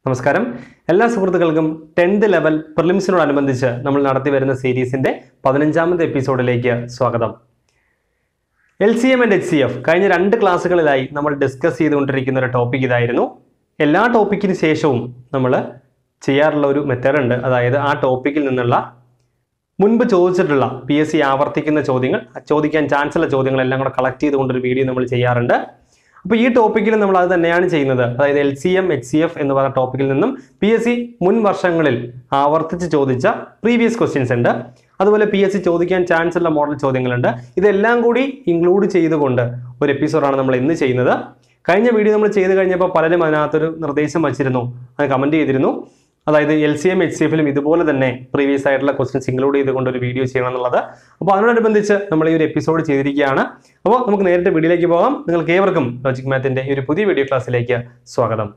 നമസ്കാരം എല്ലാ സുഹൃത്തുക്കൾക്കും ടെൻത്ത് ലെവൽ പ്രിലിംസിനോടനുബന്ധിച്ച് നമ്മൾ നടത്തി വരുന്ന സീരീസിന്റെ പതിനഞ്ചാമത്തെ എപ്പിസോഡിലേക്ക് സ്വാഗതം L C M and H C F കഴിഞ്ഞ രണ്ട് ക്ലാസ്സുകളിലായി നമ്മൾ ഡിസ്കസ് ചെയ്തുകൊണ്ടിരിക്കുന്ന ഒരു ടോപ്പിക് ഇതായിരുന്നു എല്ലാ ടോപ്പിക്കിന് ശേഷവും നമ്മൾ ചെയ്യാറുള്ള ഒരു മെത്തേഡ് ഉണ്ട് അതായത് ആ ടോപ്പിക്കിൽ നിന്നുള്ള മുൻപ് ചോദിച്ചിട്ടുള്ള പി എസ് സി ആവർത്തിക്കുന്ന ചോദ്യങ്ങൾ ചോദിക്കാൻ ചാൻസ് ഉള്ള ചോദ്യങ്ങളെല്ലാം കൂടെ കളക്ട് ചെയ്തുകൊണ്ടൊരു വീഡിയോ നമ്മൾ ചെയ്യാറുണ്ട് അപ്പോൾ ഈ ടോപ്പിക്കിൽ നമ്മൾ അത് തന്നെയാണ് ചെയ്യുന്നത് അതായത് L C M H C F എന്ന് പറയുന്ന ടോപ്പിക്കിൽ നിന്നും പി എസ് സി മുൻ വർഷങ്ങളിൽ ആവർത്തിച്ച് ചോദിച്ച പ്രീവിയസ് ക്വസ്റ്റ്യൻസ് ഉണ്ട് അതുപോലെ പി എസ് സി ചോദിക്കാൻ ചാൻസ് ഉള്ള മോഡൽ ചോദ്യങ്ങളുണ്ട് ഇതെല്ലാം കൂടി ഇൻക്ലൂഡ് ചെയ്തുകൊണ്ട് ഒരു എപ്പിസോഡാണ് നമ്മൾ ഇന്ന് ചെയ്യുന്നത് കഴിഞ്ഞ വീഡിയോ നമ്മൾ ചെയ്ത് കഴിഞ്ഞപ്പോൾ പലരും അതിനകത്തൊരു നിർദ്ദേശം വച്ചിരുന്നു അത് കമൻറ്റ് ചെയ്തിരുന്നു അതായത് L C M H C എഫിലും ഇതുപോലെ തന്നെ പ്രീവിയസ് ആയിട്ടുള്ള ക്വസ്റ്റ്യൻസ് ഇൻക്ലൂഡ് ചെയ്തുകൊണ്ട് ഒരു വീഡിയോ ചെയ്യണം എന്നുള്ളത് അപ്പോൾ അതിനോടനുബന്ധിച്ച് നമ്മൾ ഈ ഒരു എപ്പിസോഡ് ചെയ്തിരിക്കുകയാണ് അപ്പോൾ നമുക്ക് നേരിട്ട് വീഡിയോയിലേക്ക് പോകാം നിങ്ങൾക്ക് ഏവർക്കും ലോജിക് മാത്തിന്റെ ഈ ഒരു പുതിയ വീഡിയോ ക്ലാസ്സിലേക്ക് സ്വാഗതം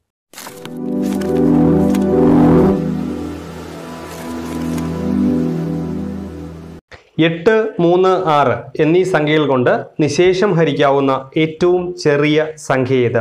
എട്ട് മൂന്ന് ആറ് എന്നീ സംഖ്യകൾ കൊണ്ട് നിശേഷം ഹരിക്കാവുന്ന ഏറ്റവും ചെറിയ സംഖ്യ ഏത്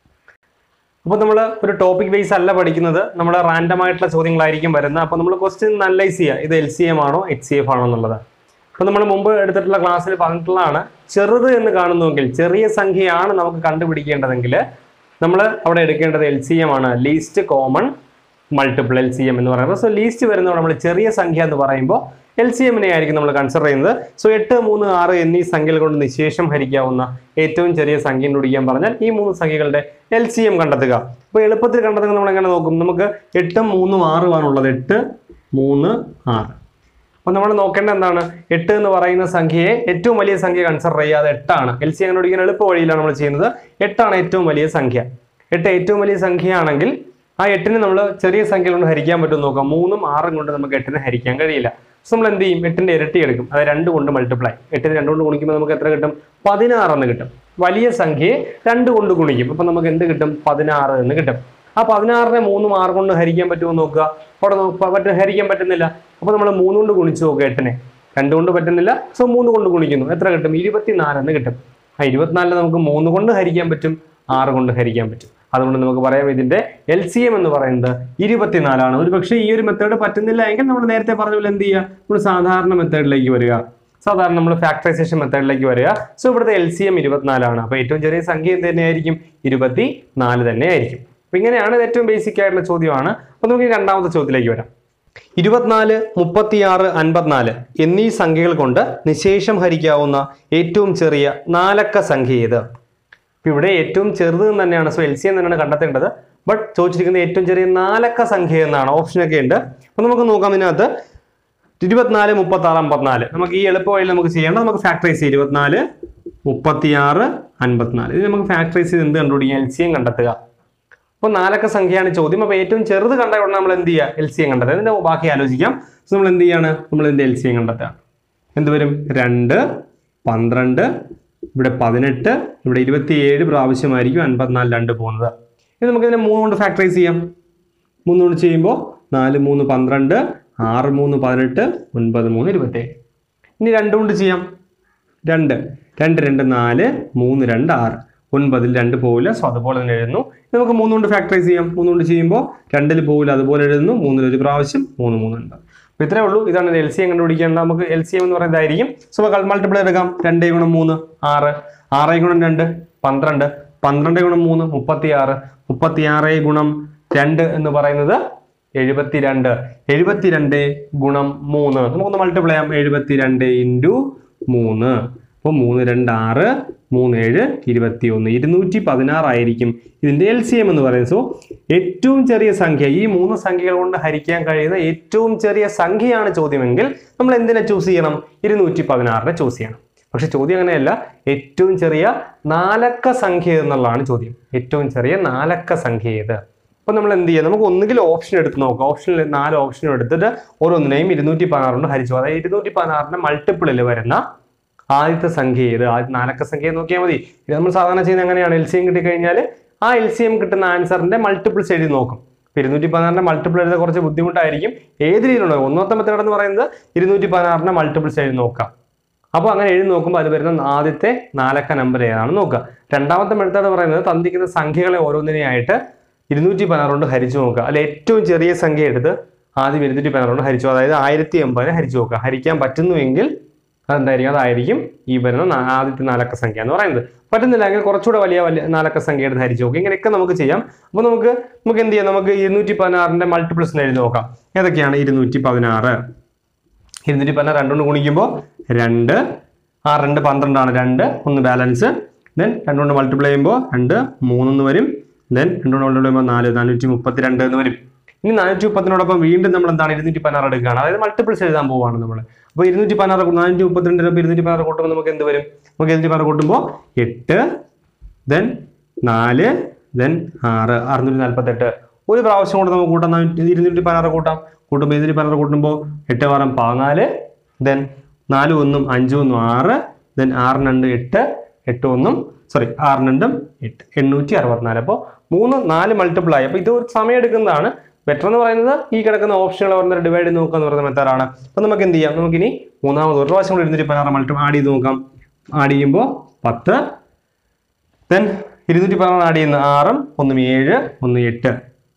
അപ്പോൾ നമ്മൾ ഒരു ടോപ്പിക് ബേസ് അല്ല പഠിക്കുന്നത് നമ്മുടെ റാൻഡം ആയിട്ടുള്ള ചോദ്യങ്ങളായിരിക്കും വരുന്നത് അപ്പോൾ നമ്മൾ ക്വസ്റ്റ്യൻ അനലൈസ് ചെയ്യുക ഇത് എൽ സി എം ആണോ എച്ച് സി എഫ് ആണോ എന്നുള്ളത് അപ്പോൾ നമ്മൾ മുമ്പ് എടുത്തിട്ടുള്ള ക്ലാസ്സിൽ പറഞ്ഞിട്ടുള്ളതാണ് ചെറുത് എന്ന് കാണുന്നുവെങ്കിൽ ചെറിയ സംഖ്യയാണ് നമുക്ക് കണ്ടുപിടിക്കേണ്ടതെങ്കിൽ നമ്മൾ അവിടെ എടുക്കേണ്ടത് എൽ സി എം ആണ് least common multiple L C M എന്ന് പറയുന്നത് സോ ലീസ്റ്റ് വരുന്നത് നമ്മൾ ചെറിയ സംഖ്യ എന്ന് പറയുമ്പോൾ എൽ സി എമ്മിനെ ആയിരിക്കും നമ്മൾ കൺസിഡർ ചെയ്യുന്നത് സോ എട്ട് മൂന്ന് ആറ് എന്നീ സംഖ്യകൾ കൊണ്ട് നിശേഷം ഹരിക്കാവുന്ന ഏറ്റവും ചെറിയ സംഖ്യ കണ്ടുപിടിക്കാൻ പറഞ്ഞാൽ ഈ മൂന്ന് സംഖ്യകളുടെ എൽ സി എം കണ്ടെത്തുക അപ്പോൾ എളുപ്പത്തിൽ കണ്ടെത്തുക നമ്മൾ എങ്ങനെ നോക്കും നമുക്ക് എട്ടും മൂന്നും ആറുമാണുള്ളത് എട്ട് മൂന്ന് ആറ് അപ്പോൾ നമ്മൾ നോക്കേണ്ട എന്താണ് എട്ട് എന്ന് പറയുന്ന സംഖ്യയെ ഏറ്റവും വലിയ സംഖ്യ കൺസിഡർ ചെയ്യാതെ എട്ടാണ് എൽ സി കണ്ടുപിടിക്കാൻ എളുപ്പ വഴിയിലാണ് നമ്മൾ ചെയ്യുന്നത് എട്ടാണ് ഏറ്റവും വലിയ സംഖ്യ എട്ട് ഏറ്റവും വലിയ സംഖ്യയാണെങ്കിൽ ആ എട്ടിനെ നമ്മൾ ചെറിയ സംഖ്യ കൊണ്ട് ഹരിക്കാൻ പറ്റും നോക്കാം മൂന്നും ആറും കൊണ്ട് നമുക്ക് എട്ടിനെ ഹരിക്കാൻ കഴിയില്ല സോ നമ്മൾ എന്ത് ചെയ്യും എട്ടിന്റെ ഇരട്ടി എടുക്കും അത് രണ്ട് കൊണ്ട് മൾട്ടിപ്ലൈ എട്ടിന് രണ്ട് കൊണ്ട് ഗുണിക്കുമ്പോൾ നമുക്ക് എത്ര കിട്ടും പതിനാറ് എന്ന് കിട്ടും വലിയ സംഖ്യയെ രണ്ട് കൊണ്ട് ഗുണിക്കും അപ്പൊ നമുക്ക് എന്ത് കിട്ടും പതിനാറ് എന്ന് കിട്ടും ആ പതിനാറിനെ മൂന്നും ആറ് കൊണ്ട് ഹരിക്കാൻ പറ്റുമോ നോക്കുക അവിടെ നോക്കുക പറ്റും ഹരിക്കാൻ പറ്റുന്നില്ല അപ്പൊ നമ്മൾ മൂന്ന് കൊണ്ട് ഗുണിച്ചു നോക്കുക എട്ടിനെ രണ്ട് കൊണ്ട് പറ്റുന്നില്ല സോ മൂന്ന് കൊണ്ട് ഗുണിക്കുന്നു എത്ര കിട്ടും ഇരുപത്തിനാല് എന്ന് കിട്ടും ആ ഇരുപത്തിനാലിന് നമുക്ക് മൂന്ന് കൊണ്ട് ഹരിക്കാൻ പറ്റും ആറ് കൊണ്ട് ഹരിക്കാൻ പറ്റും അതുകൊണ്ട് നമുക്ക് പറയാം ഇതിന്റെ എൽ സി എം എന്ന് പറയുന്നത് ഇരുപത്തിനാലാണ് ഒരു പക്ഷേ ഈ ഒരു മെത്തേഡ് പറ്റുന്നില്ല എങ്കിൽ നമ്മൾ നേരത്തെ പറഞ്ഞ പോലെ എന്ത് ചെയ്യുക നമ്മൾ സാധാരണ മെത്തേഡിലേക്ക് വരിക സാധാരണ നമ്മൾ ഫാക്ടറൈസേഷൻ മെത്തേഡിലേക്ക് വരിക സോ ഇവിടുത്തെ എൽ സി എം ഇരുപത്തിനാലാണ് അപ്പോൾ ഏറ്റവും ചെറിയ സംഖ്യ എന്ത് തന്നെയായിരിക്കും ഇരുപത്തി നാല് തന്നെയായിരിക്കും അപ്പൊ ഇങ്ങനെയാണ് ഇത് ഏറ്റവും ബേസിക് ആയിട്ടുള്ള ചോദ്യമാണ് അപ്പൊ നമുക്ക് ഈ രണ്ടാമത്തെ ചോദ്യത്തിലേക്ക് വരാം ഇരുപത്തിനാല് മുപ്പത്തിയാറ് അൻപത്തിനാല് എന്നീ സംഖ്യകൾ കൊണ്ട് നിശേഷം ഹരിക്കാവുന്ന ഏറ്റവും ചെറിയ നാലക്ക സംഖ്യ ഏത് ഇപ്പൊ ഇവിടെ ഏറ്റവും ചെറുത് എന്ന് തന്നെയാണ് സോ എൽ സി എം തന്നെയാണ് കണ്ടെത്തേണ്ടത് ബട്ട് ചോദിച്ചിരിക്കുന്നത് ഏറ്റവും ചെറിയ നാലക്ക സംഖ്യ എന്നാണ് ഓപ്ഷനൊക്കെ ഉണ്ട് അപ്പൊ നമുക്ക് നോക്കാം ഇതിനകത്ത് ഇരുപത്തിനാല് മുപ്പത്തി ആറ് അമ്പത്തിനാല് നമുക്ക് ഈ എളുപ്പ വഴിയിൽ നമുക്ക് ചെയ്യേണ്ടത് നമുക്ക് ഫാക്ടറൈസ് ചെയ്യാം ഇരുപത്തിനാല് മുപ്പത്തിയാറ് അൻപത്തിനാല് ഇത് നമുക്ക് ഫാക്ടറൈസ് ചെയ്ത് എന്ത് കണ്ടുപിടിക്കാം എൽ സി എം കണ്ടെത്തുക അപ്പോൾ നാലക്ക സംഖ്യയാണ് ചോദ്യം അപ്പോൾ ഏറ്റവും ചെറുത് കണ്ട ഉടനെ നമ്മൾ എന്ത് ചെയ്യുക എൽ സി എം കണ്ടെത്തുക ഇതിന്റെ ബാക്കി ആലോചിക്കാം സോ നമ്മൾ എന്ത് ചെയ്യാണ് നമ്മൾ ഇതിന്റെ എൽ സി എം കണ്ടെത്തുക എന്ത് വരും രണ്ട് പന്ത്രണ്ട് ഇവിടെ പതിനെട്ട് ഇവിടെ ഇരുപത്തിയേഴ് പ്രാവശ്യമായിരിക്കും അൻപത്തിനാല് രണ്ട് പോകുന്നത് ഇത് നമുക്ക് ഇതിനെ മൂന്ന് കൊണ്ട് ഫാക്ടറൈസ് ചെയ്യാം മൂന്ന് കൊണ്ട് ചെയ്യുമ്പോൾ നാല് മൂന്ന് പന്ത്രണ്ട് ആറ് മൂന്ന് പതിനെട്ട് ഒൻപത് മൂന്ന് ഇരുപത്തേഴ് ഇനി രണ്ട് കൊണ്ട് ചെയ്യാം രണ്ട് രണ്ട് രണ്ട് നാല് മൂന്ന് രണ്ട് ആറ് ഒൻപതിൽ രണ്ട് പോവില്ല സോ അതുപോലെ തന്നെ എഴുതുന്നു ഇത് നമുക്ക് മൂന്ന് കൊണ്ട് ഫാക്ടറൈസ് ചെയ്യാം മൂന്ന് കൊണ്ട് ചെയ്യുമ്പോൾ രണ്ടിൽ പോവില്ല അതുപോലെ എഴുതുന്നു മൂന്നിൽ ഒരു പ്രാവശ്യം മൂന്ന് മൂന്ന് ഉണ്ട് അപ്പോൾ ഇത്രേ ഉള്ളൂ ഇതാണ് എൽ സി എം കണ്ടുപിടിക്കേണ്ടത് നമുക്ക് എൽ സി എം എന്ന് പറയുന്നതായിരിക്കും സോ മൾട്ടിപ്പിൾ എടുക്കാം രണ്ട് ഗുണം മൂന്ന് ആറ് ആറ് ഗുണം രണ്ട് പന്ത്രണ്ട് പന്ത്രണ്ട് ഗുണം മൂന്ന് മുപ്പത്തി ആറ് മുപ്പത്തി ആറ് ഗുണം രണ്ട് എന്ന് പറയുന്നത് എഴുപത്തിരണ്ട് എഴുപത്തിരണ്ട് ഗുണം മൂന്ന് നമുക്കൊന്ന് മൾട്ടിപ്പിൾ ചെയ്യാം എഴുപത്തിരണ്ട് ഇൻറ്റു മൂന്ന് അപ്പോൾ മൂന്ന് രണ്ട് ആറ് മൂന്ന് ഏഴ് ഇരുപത്തി ഒന്ന് ഇരുന്നൂറ്റി പതിനാറായിരിക്കും ഇതിന്റെ എൽ സി എം എന്ന് പറയുന്നത് സോ ഏറ്റവും ചെറിയ സംഖ്യ ഈ മൂന്ന് സംഖ്യകൾ കൊണ്ട് ഹരിക്കാൻ കഴിയുന്ന ഏറ്റവും ചെറിയ സംഖ്യയാണ് ചോദ്യമെങ്കിൽ നമ്മൾ എന്തിനെ ചൂസ് ചെയ്യണം ഇരുന്നൂറ്റി പതിനാറിനെ ചൂസ് ചെയ്യണം പക്ഷെ ചോദ്യം അങ്ങനെയല്ല ഏറ്റവും ചെറിയ നാലക്ക സംഖ്യ എന്നുള്ളതാണ് ചോദ്യം ഏറ്റവും ചെറിയ നാലക്ക സംഖ്യ ഏത് അപ്പൊ നമ്മൾ എന്ത് ചെയ്യുക നമുക്ക് ഒന്നുകിൽ ഓപ്ഷൻ എടുത്ത് നോക്കാം ഓപ്ഷനിൽ നാല് ഓപ്ഷൻ എടുത്തിട്ട് ഓരോന്നിനെയും ഇരുന്നൂറ്റി പതിനാറുകൊണ്ട് ഹരിച്ചു അതായത് ഇരുന്നൂറ്റി പതിനാറിന്റെ മൾട്ടിപ്പിളിൽ വരുന്ന ആദ്യത്തെ സംഖ്യ ഏത് ആദ്യത്തെ നാലക്ക സംഖ്യ നോക്കിയാൽ മതി ഇത് നമ്മൾ സാധാരണ ചെയ്യുന്നത് എങ്ങനെയാണ് എൽ സി എം കിട്ടിക്കഴിഞ്ഞാൽ ആ എൽ സി എം കിട്ടുന്ന ആൻസറിന്റെ മൾട്ടിപ്പിൾസ് എഴുതി നോക്കും ഇപ്പൊ ഇരുന്നൂറ്റി പതിനാറിന്റെ മൾട്ടിപ്പിൾ എഴുതാൻ കുറച്ച് ബുദ്ധിമുട്ടായിരിക്കും ഏത് രീതിയിലുള്ള ഒന്നാമത്തെ മെത്തേഡ് എന്ന് പറയുന്നത് ഇരുന്നൂറ്റി പതിനാറിന്റെ മൾട്ടിപ്പിൾസ് എഴുതി നോക്കാം അപ്പോൾ അങ്ങനെ എഴുതി നോക്കുമ്പോൾ അത് വരുന്ന ആദ്യത്തെ നാലക്ക നമ്പർ ഏതാണെന്ന് നോക്കുക രണ്ടാമത്തെ മെത്തേഡ് പറയുന്നത് തന്നിരിക്കുന്ന സംഖ്യകളെ ഓരോന്നിനെയായിട്ട് ഇരുന്നൂറ്റി പതിനാറ് കൊണ്ട് ഹരിച്ചു നോക്കുക അല്ല ഏറ്റവും ചെറിയ സംഖ്യ എടുത്ത് ആദ്യം ഇരുന്നൂറ്റി പതിനാറ് കൊണ്ട് ഹരിച്ചു അതായത് ആയിരത്തി എൺപതിനെ ഹരിച്ചു നോക്കുക ഹരിക്കാൻ പറ്റുന്നുവെങ്കിൽ അതെന്തായിരിക്കും അതായിരിക്കും ഈ വരുന്ന നാ- ആദ്യത്തെ നാലക്ക സംഖ്യ എന്ന് പറയുന്നത് പറ്റുന്നില്ലെങ്കിൽ കുറച്ചുകൂടെ വലിയ വലിയ നാലക്ക സംഖ്യ എടുത്ത് ഹരിച്ചു നോക്കുക ഇങ്ങനെയൊക്കെ നമുക്ക് ചെയ്യാം അപ്പോൾ നമുക്ക് നമുക്ക് എന്ത് ചെയ്യാം നമുക്ക് ഇരുന്നൂറ്റി പതിനാറിന്റെ മൾട്ടിപ്പിൾസ് എഴുതി നോക്കാം ഏതൊക്കെയാണ് ഇരുന്നൂറ്റി പതിനാറ് ഇരുന്നൂറ്റി പതിനാറ് രണ്ടുകൊണ്ട് ഗുണിക്കുമ്പോൾ രണ്ട് ആ രണ്ട് പന്ത്രണ്ടാണ് രണ്ട് ഒന്ന് ബാലൻസ് ദെൻ രണ്ടുകൊണ്ട് മൾട്ടിപ്ലൈ ചെയ്യുമ്പോൾ രണ്ട് മൂന്നെന്ന് വരും ദെൻ രണ്ടുകൊണ്ട് മൾട്ടിപ്ലൈ ചെയ്യുമ്പോൾ നാല് നാനൂറ്റി മുപ്പത്തി രണ്ട് എന്ന് വരും ഇനി നാനൂറ്റി മുപ്പത്തിനോടൊപ്പം വീണ്ടും നമ്മൾ എന്താണ് ഇരുന്നൂറ്റി പതിനാറ് എടുക്കുകയാണ് അതായത് മൾട്ടിപ്പിൾസ് എഴുതാൻ പോവാണ് നമ്മൾ അപ്പോൾ ഇരുന്നൂറ്റി പതിനാറ് നാനൂറ്റി മുപ്പത്തിരണ്ടിനൊപ്പം ഇരുന്നൂറ്റി പതിനാറ് കൂട്ടുമ്പോൾ നമുക്ക് എന്ത് വരും നമുക്ക് ഇരുന്നൂറ്റി പതിനാറ് കൂട്ടുമ്പോൾ എട്ട് ദെൻ നാല് ദെൻ ആറ് അറുന്നൂറ്റി നാൽപ്പത്തെട്ട് ഒരു പ്രാവശ്യം കൊണ്ട് നമുക്ക് കൂട്ടാം നാനൂറ്റി ഇരുന്നൂറ്റി പതിനാറ് കൂട്ടാം കൂട്ടുമ്പോൾ ഇരുന്നൂറ്റി പതിനാറ് കൂട്ടുമ്പോൾ എട്ട് വാറം പതിനാല് ദെൻ നാല് ഒന്നും അഞ്ചും ഒന്നും ആറ് ദെൻ ആറ് രണ്ട് എട്ട് എട്ട് ഒന്നും സോറി ആറ് രണ്ടും എട്ട് എണ്ണൂറ്റി അറുപത്തിനാല് അപ്പോൾ മൂന്ന് നാല് മൾട്ടിപ്പിൾ ആയി അപ്പോൾ ഇത് ഒരു സമയം എടുക്കുന്നതാണ് ബെറ്റർ എന്ന് പറയുന്നത് ഈ കിടക്കുന്ന ഓപ്ഷനുകൾ പറഞ്ഞ ഡിവൈഡ് ചെയ്ത് നോക്കുക എന്ന് പറയുന്ന മെത്തേഡാണ് അപ്പോൾ നമുക്ക് എന്ത് ചെയ്യാം നമുക്കിനി മൂന്നാമത് ഒരു പ്രാവശ്യം കൂടി ഇരുന്നൂറ്റി പതിനാറ് മൾട്ടി ആഡ് ചെയ്ത് നോക്കാം ആഡ് ചെയ്യുമ്പോൾ പത്ത് ദെൻ ഇരുന്നൂറ്റി പതിനാറ് ആഡ് ചെയ്യുന്ന ആറും ഒന്നും ഏഴ് ഒന്ന് എട്ട്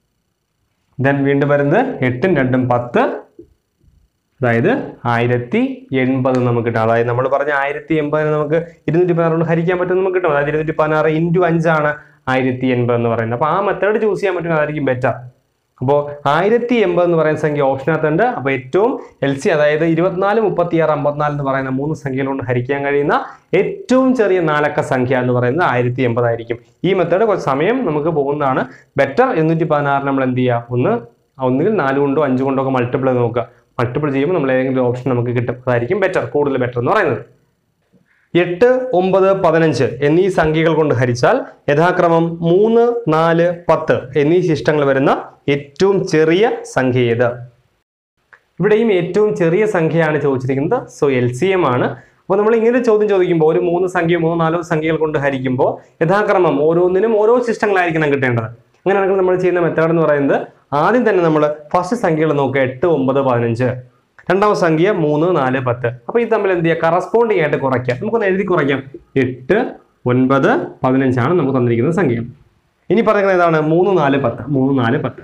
ദെൻ വീണ്ടും വരുന്നത് എട്ടും രണ്ടും പത്ത് അതായത് ആയിരത്തി എൺപത് നമുക്ക് കിട്ടും അതായത് നമ്മൾ പറഞ്ഞ ആയിരത്തി എൺപതിന് നമുക്ക് ഇരുന്നൂറ്റി പതിനാറ് കൊണ്ട് ഹരിക്കാൻ പറ്റും നമുക്ക് കിട്ടും അതായത് ഇരുന്നൂറ്റി പതിനാറ് ഇൻറ്റു അഞ്ചാണ് ആയിരത്തി എൺപത് എന്ന് പറയുന്നത് അപ്പോൾ ആ മെത്തേഡ് ചൂസ് ചെയ്യാൻ പറ്റും അതായിരിക്കും ബെറ്റർ അപ്പോൾ ആയിരത്തി എൺപത് എന്ന് പറയുന്ന സംഖ്യ ഓപ്ഷനകത്തുണ്ട് അപ്പോൾ ഏറ്റവും എൽ സി അതായത് ഇരുപത്തിനാല് മുപ്പത്തിയാറ് അമ്പത്തിനാല് എന്ന് പറയുന്ന മൂന്ന് സംഖ്യകൾ കൊണ്ട് ഹരിക്കാൻ കഴിയുന്ന ഏറ്റവും ചെറിയ നാലക്ക സംഖ്യ എന്ന് പറയുന്നത് ആയിരത്തി എൺപതായിരിക്കും ഈ മെത്തേഡ് കുറച്ച് സമയം നമുക്ക് പോകുന്നതാണ് ബെറ്റർ എണ്ണൂറ്റി പതിനാറ് നമ്മൾ എന്ത് ചെയ്യുക ഒന്ന് ഒന്നുകിൽ നാല് കൊണ്ടോ അഞ്ച് കൊണ്ടോ ഒക്കെ മൾട്ടിപ്പിൾ നോക്കുക മൾട്ടിപ്പിൾ ചെയ്യുമ്പോൾ നമ്മൾ ഏതെങ്കിലും ഓപ്ഷൻ നമുക്ക് കിട്ടും അതായിരിക്കും ബെറ്റർ കൂടുതൽ ബെറ്റർ എന്ന് പറയുന്നത് എട്ട് ഒമ്പത് പതിനഞ്ച് എന്നീ സംഖ്യകൾ കൊണ്ട് ഹരിച്ചാൽ യഥാക്രമം മൂന്ന് നാല് പത്ത് എന്നീ ശിഷ്ടങ്ങൾ വരുന്ന ഏറ്റവും ചെറിയ സംഖ്യ ഏത് ഇവിടെയും ഏറ്റവും ചെറിയ സംഖ്യയാണ് ചോദിച്ചിരിക്കുന്നത് സോ എൽ സി എം ആണ് അപ്പോൾ നമ്മൾ ഇങ്ങനെ ഒരു ചോദ്യം ചോദിക്കുമ്പോൾ ഒരു മൂന്ന് സംഖ്യ മൂന്നോ നാലോ സംഖ്യകൾ കൊണ്ട് ഹരിക്കുമ്പോൾ യഥാക്രമം ഓരോന്നിനും ഓരോ ശിഷ്ടങ്ങളായിരിക്കണം കിട്ടേണ്ടത് അങ്ങനെയാണെങ്കിൽ നമ്മൾ ചെയ്യുന്ന മെത്തേഡ് എന്ന് പറയുന്നത് ആദ്യം തന്നെ നമ്മൾ ഫസ്റ്റ് സംഖ്യകൾ നോക്കുക എട്ട് ഒമ്പത് പതിനഞ്ച് രണ്ടാമത്തെ സംഖ്യ മൂന്ന് നാല് പത്ത് അപ്പോൾ ഇത് തമ്മിൽ എന്ത് ചെയ്യുക കറസ്പോണ്ടിങ് ആയിട്ട് കുറയ്ക്കാം നമുക്കൊന്ന് എഴുതി കുറയ്ക്കാം എട്ട് ഒൻപത് പതിനഞ്ചാണ് നമുക്ക് തന്നിരിക്കുന്ന സംഖ്യ ഇനി പറയുന്നത് ഏതാണ് മൂന്ന് നാല് പത്ത് മൂന്ന് നാല് പത്ത്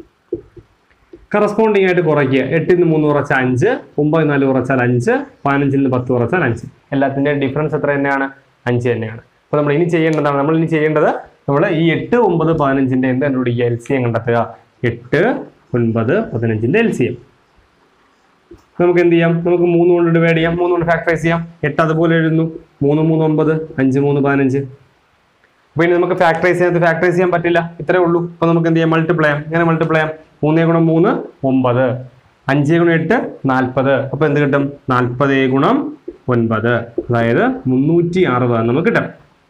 കറസ്പോണ്ടിങ് ആയിട്ട് കുറയ്ക്കുക എട്ടിൽ നിന്ന് മൂന്ന് കുറച്ചാൽ അഞ്ച് ഒമ്പത് നാല് കുറച്ചാൽ അഞ്ച് പതിനഞ്ചിൽ നിന്ന് പത്ത് കുറച്ചാൽ അഞ്ച് എല്ലാത്തിൻ്റെയും ഡിഫറൻസ് എത്ര തന്നെയാണ് അഞ്ച് തന്നെയാണ് അപ്പോൾ നമ്മൾ ഇനി ചെയ്യേണ്ടതാണ് നമ്മൾ ഇനി ചെയ്യേണ്ടത് നമ്മൾ ഈ എട്ട് ഒമ്പത് പതിനഞ്ചിൻ്റെ എന്ത് കണ്ടുപിടിക്കുക എൽ സി എം കണ്ടെത്തുക എട്ട് ഒൻപത് പതിനഞ്ചിൻ്റെ എൽ സി എം നമുക്ക് എന്ത് ചെയ്യാം നമുക്ക് മൂന്ന് കൊണ്ട് ഡിവൈഡ് ചെയ്യാം മൂന്ന് കൊണ്ട് ഫാക്ടറൈസ് ചെയ്യാം എട്ട് അതുപോലെ എഴുതുന്നു മൂന്ന് മൂന്ന് ഒമ്പത് അഞ്ച് മൂന്ന് പതിനഞ്ച് അപ്പോൾ ഇനി നമുക്ക് ഫാക്ടറൈസ് ചെയ്യാൻ ഫാക്ടറൈസ് ചെയ്യാൻ പറ്റില്ല ഇത്രേ ഉള്ളൂ അപ്പോൾ നമുക്ക് എന്ത് ചെയ്യാം മൾട്ടിപ്ലൈ ചെയ്യാം എങ്ങനെ മൾട്ടിപ്ലൈ ചെയ്യാം മൂന്നേ ഗുണം മൂന്ന് ഒമ്പത് അഞ്ച് ഗുണം എട്ട് നാൽപ്പത് അപ്പോൾ എന്ത് കിട്ടും നാൽപ്പത് ഗുണം ഒൻപത് അതായത് മുന്നൂറ്റി അറുപത് നമുക്ക് കിട്ടും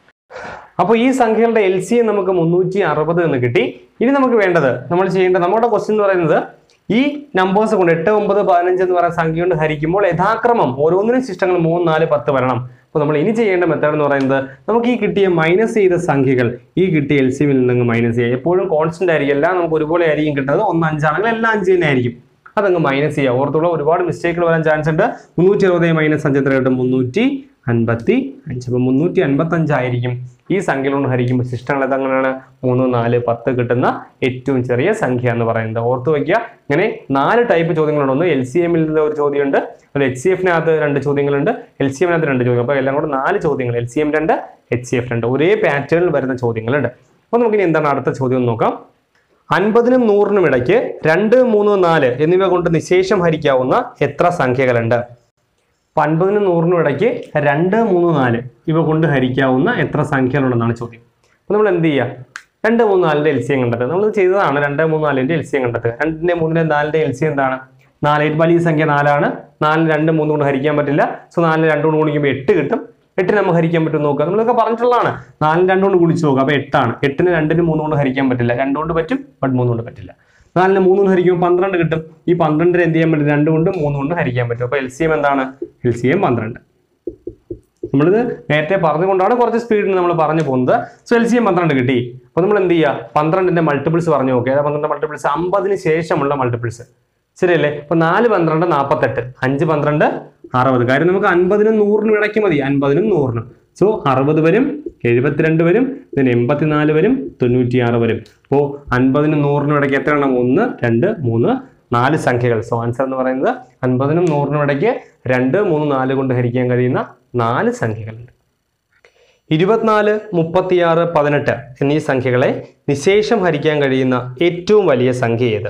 അപ്പോൾ ഈ സംഖ്യകളുടെ എൽ സി നമുക്ക് മുന്നൂറ്റി അറുപത് എന്ന് കിട്ടി ഇനി നമുക്ക് വേണ്ടത് നമ്മൾ ചെയ്യേണ്ടത് നമ്മുടെ ക്വസ്റ്റ്യൻ എന്ന് പറയുന്നത് ഈ നമ്പേഴ്സ് കൊണ്ട് എട്ട് ഒമ്പത് പതിനഞ്ച് എന്ന് പറയുന്ന സംഖ്യ കൊണ്ട് ഹരിക്കുമ്പോൾ യഥാക്രമം ഓരോന്നിനും ശിഷ്ടങ്ങൾ മൂന്ന് നാല് പത്ത് വരണം അപ്പോൾ നമ്മൾ ഇനി ചെയ്യേണ്ട മെത്തേഡ് എന്ന് പറയുന്നത് നമുക്ക് ഈ കിട്ടിയ മൈനസ് ചെയ്ത സംഖ്യകൾ ഈ കിട്ടിയ എൽ സിയിൽ നിന്ന് മൈനസ് ചെയ്യുക എപ്പോഴും കോൺസ്റ്റന്റ് ആയിരിക്കും എല്ലാം നമുക്ക് ഒരുപോലെ ആയിരിക്കും കിട്ടുന്നത് ഒന്ന് അഞ്ചാണെങ്കിൽ എല്ലാം അഞ്ച് തന്നെ ആയിരിക്കും അതങ്ങ് മൈനസ് ചെയ്യുക ഓർത്തുള്ള ഒരുപാട് മിസ്റ്റേക്കുകൾ വരാൻ ചാൻസ് ഉണ്ട് മുന്നൂറ്റി അറുപത് മൈനസ് അഞ്ച് എത്ര കിട്ടും മുന്നൂറ്റി അൻപത്തി അഞ്ച് അപ്പോൾ മുന്നൂറ്റി അൻപത്തി അഞ്ചായിരിക്കും ഈ സംഖ്യകളോട് ഹരിക്കുമ്പോൾ ശിഷ്ടങ്ങൾ എതങ്ങനെയാണ് മൂന്ന് നാല് പത്ത് കിട്ടുന്ന ഏറ്റവും ചെറിയ സംഖ്യ എന്ന് പറയുന്നത് ഓർത്ത് വയ്ക്കുക ഇങ്ങനെ നാല് ടൈപ്പ് ചോദ്യങ്ങളുണ്ട് ഒന്ന് എൽ സി എമ്മിൽ നിന്ന് ഒരു ചോദ്യമുണ്ട് അത് എച്ച് സി എഫിനകത്ത് രണ്ട് ചോദ്യങ്ങളുണ്ട് എൽ സി എമ്മിനകത്ത് രണ്ട് ചോദ്യം അപ്പോൾ എല്ലാം കൂടെ നാല് ചോദ്യങ്ങൾ എൽ സി എം രണ്ട് എച്ച് സി എഫ് രണ്ട് ഒരേ പാറ്റേണിൽ വരുന്ന ചോദ്യങ്ങളുണ്ട് അപ്പോൾ നമുക്കിനി എന്താണ് അടുത്ത ചോദ്യം എന്ന് നോക്കാം അൻപതിനും നൂറിനും ഇടയ്ക്ക് രണ്ട് മൂന്ന് നാല് എന്നിവ കൊണ്ട് നിശേഷം ഹരിക്കാവുന്ന എത്ര സംഖ്യകളുണ്ട് അപ്പൊ അൻപതിനും നൂറിനും ഇടയ്ക്ക് രണ്ട് മൂന്ന് നാല് ഇവ കൊണ്ട് ഹരിക്കാവുന്ന എത്ര സംഖ്യകളുണ്ടെന്നാണ് ചോദ്യം അപ്പോൾ നമ്മൾ എന്ത് ചെയ്യുക രണ്ട് മൂന്ന് നാലിൻ്റെ എൽ സി എം കണ്ടെത്തുക നമ്മൾ ചെയ്തതാണ് രണ്ട് മൂന്ന് നാലിൻ്റെ എൽ സി എം കണ്ടെത്തുക രണ്ടിൻ്റെ മൂന്നിൻ്റെ നാലിൻ്റെ എൽ സി എന്താണ് നാല് ഏറ്റവും വലിയ സംഖ്യ നാലാണ് നാലിന് രണ്ട് മൂന്ന് കൊണ്ട് ഹരിക്കാൻ പറ്റില്ല സോ നാലിന് രണ്ട് കൊണ്ട് ഗുണിക്കുമ്പോൾ എട്ട് കിട്ടും എട്ടിന് നമുക്ക് ഹരിക്കാൻ പറ്റും നോക്കുക നമ്മളൊക്കെ പറഞ്ഞിട്ടുള്ളതാണ് നാലിന് രണ്ട് കൊണ്ട് ഗുണിച്ച് നോക്കുക അപ്പോൾ എട്ടാണ് എട്ടിന് രണ്ടിന് മൂന്ന് കൊണ്ട് ഹരിക്കാൻ പറ്റില്ല രണ്ട് കൊണ്ട് പറ്റും ബട്ട് മൂന്ന് കൊണ്ട് പറ്റില്ല നാലിന് മൂന്ന് കൊണ്ട് ഹരിക്കുമ്പോൾ പന്ത്രണ്ട് കിട്ടും ഈ പന്ത്രണ്ടിന് എന്ത് ചെയ്യാൻ പറ്റും രണ്ട് കൊണ്ട് മൂന്ന് കൊണ്ട് ഹരിക്കാൻ പറ്റും അപ്പോൾ എൽ സി എം എന്താണ് എൽ സി എം പന്ത്രണ്ട് നമ്മളിത് നേരത്തെ പറഞ്ഞുകൊണ്ടാണ് കുറച്ച് സ്പീഡിൽ നമ്മൾ പറഞ്ഞു പോകുന്നത് സോ എൽ സി എം പന്ത്രണ്ട് കിട്ടി അപ്പോൾ നമ്മൾ എന്ത് ചെയ്യുക പന്ത്രണ്ടിന്റെ മൾട്ടിപ്പിൾസ് പറഞ്ഞു നോക്കുക ഏതാ പന്ത്രണ്ട് മൾട്ടിപ്പിൾസ് അമ്പതിന് ശേഷമുള്ള മൾട്ടിപ്പിൾസ് ശരിയല്ലേ ഇപ്പൊ നാല് പന്ത്രണ്ട് നാൽപ്പത്തെട്ട് അഞ്ച് പന്ത്രണ്ട് അറുപത് കാര്യം നമുക്ക് അൻപതിനും നൂറിനും ഇടയ്ക്ക് മതി അൻപതിനും നൂറിനും സോ അറുപത് വരും എഴുപത്തിരണ്ട് വരും ഇതിന് എൺപത്തിനാല് വരും തൊണ്ണൂറ്റിയാറ് വരും അപ്പോൾ അൻപതിനും നൂറിനും ഇടയ്ക്ക് എത്ര എണ്ണം ഒന്ന് രണ്ട് മൂന്ന് നാല് സംഖ്യകൾ സോ ആൻസർ എന്ന് പറയുന്നത് അൻപതിനും നൂറിനും ഇടയ്ക്ക് രണ്ട് മൂന്ന് നാല് കൊണ്ട് ഹരിക്കാൻ കഴിയുന്ന നാല് സംഖ്യകളുണ്ട് ഇരുപത്തിനാല് മുപ്പത്തിയാറ് പതിനെട്ട് എന്നീ സംഖ്യകളെ നിശേഷം ഹരിക്കാൻ കഴിയുന്ന ഏറ്റവും വലിയ സംഖ്യ ഏത്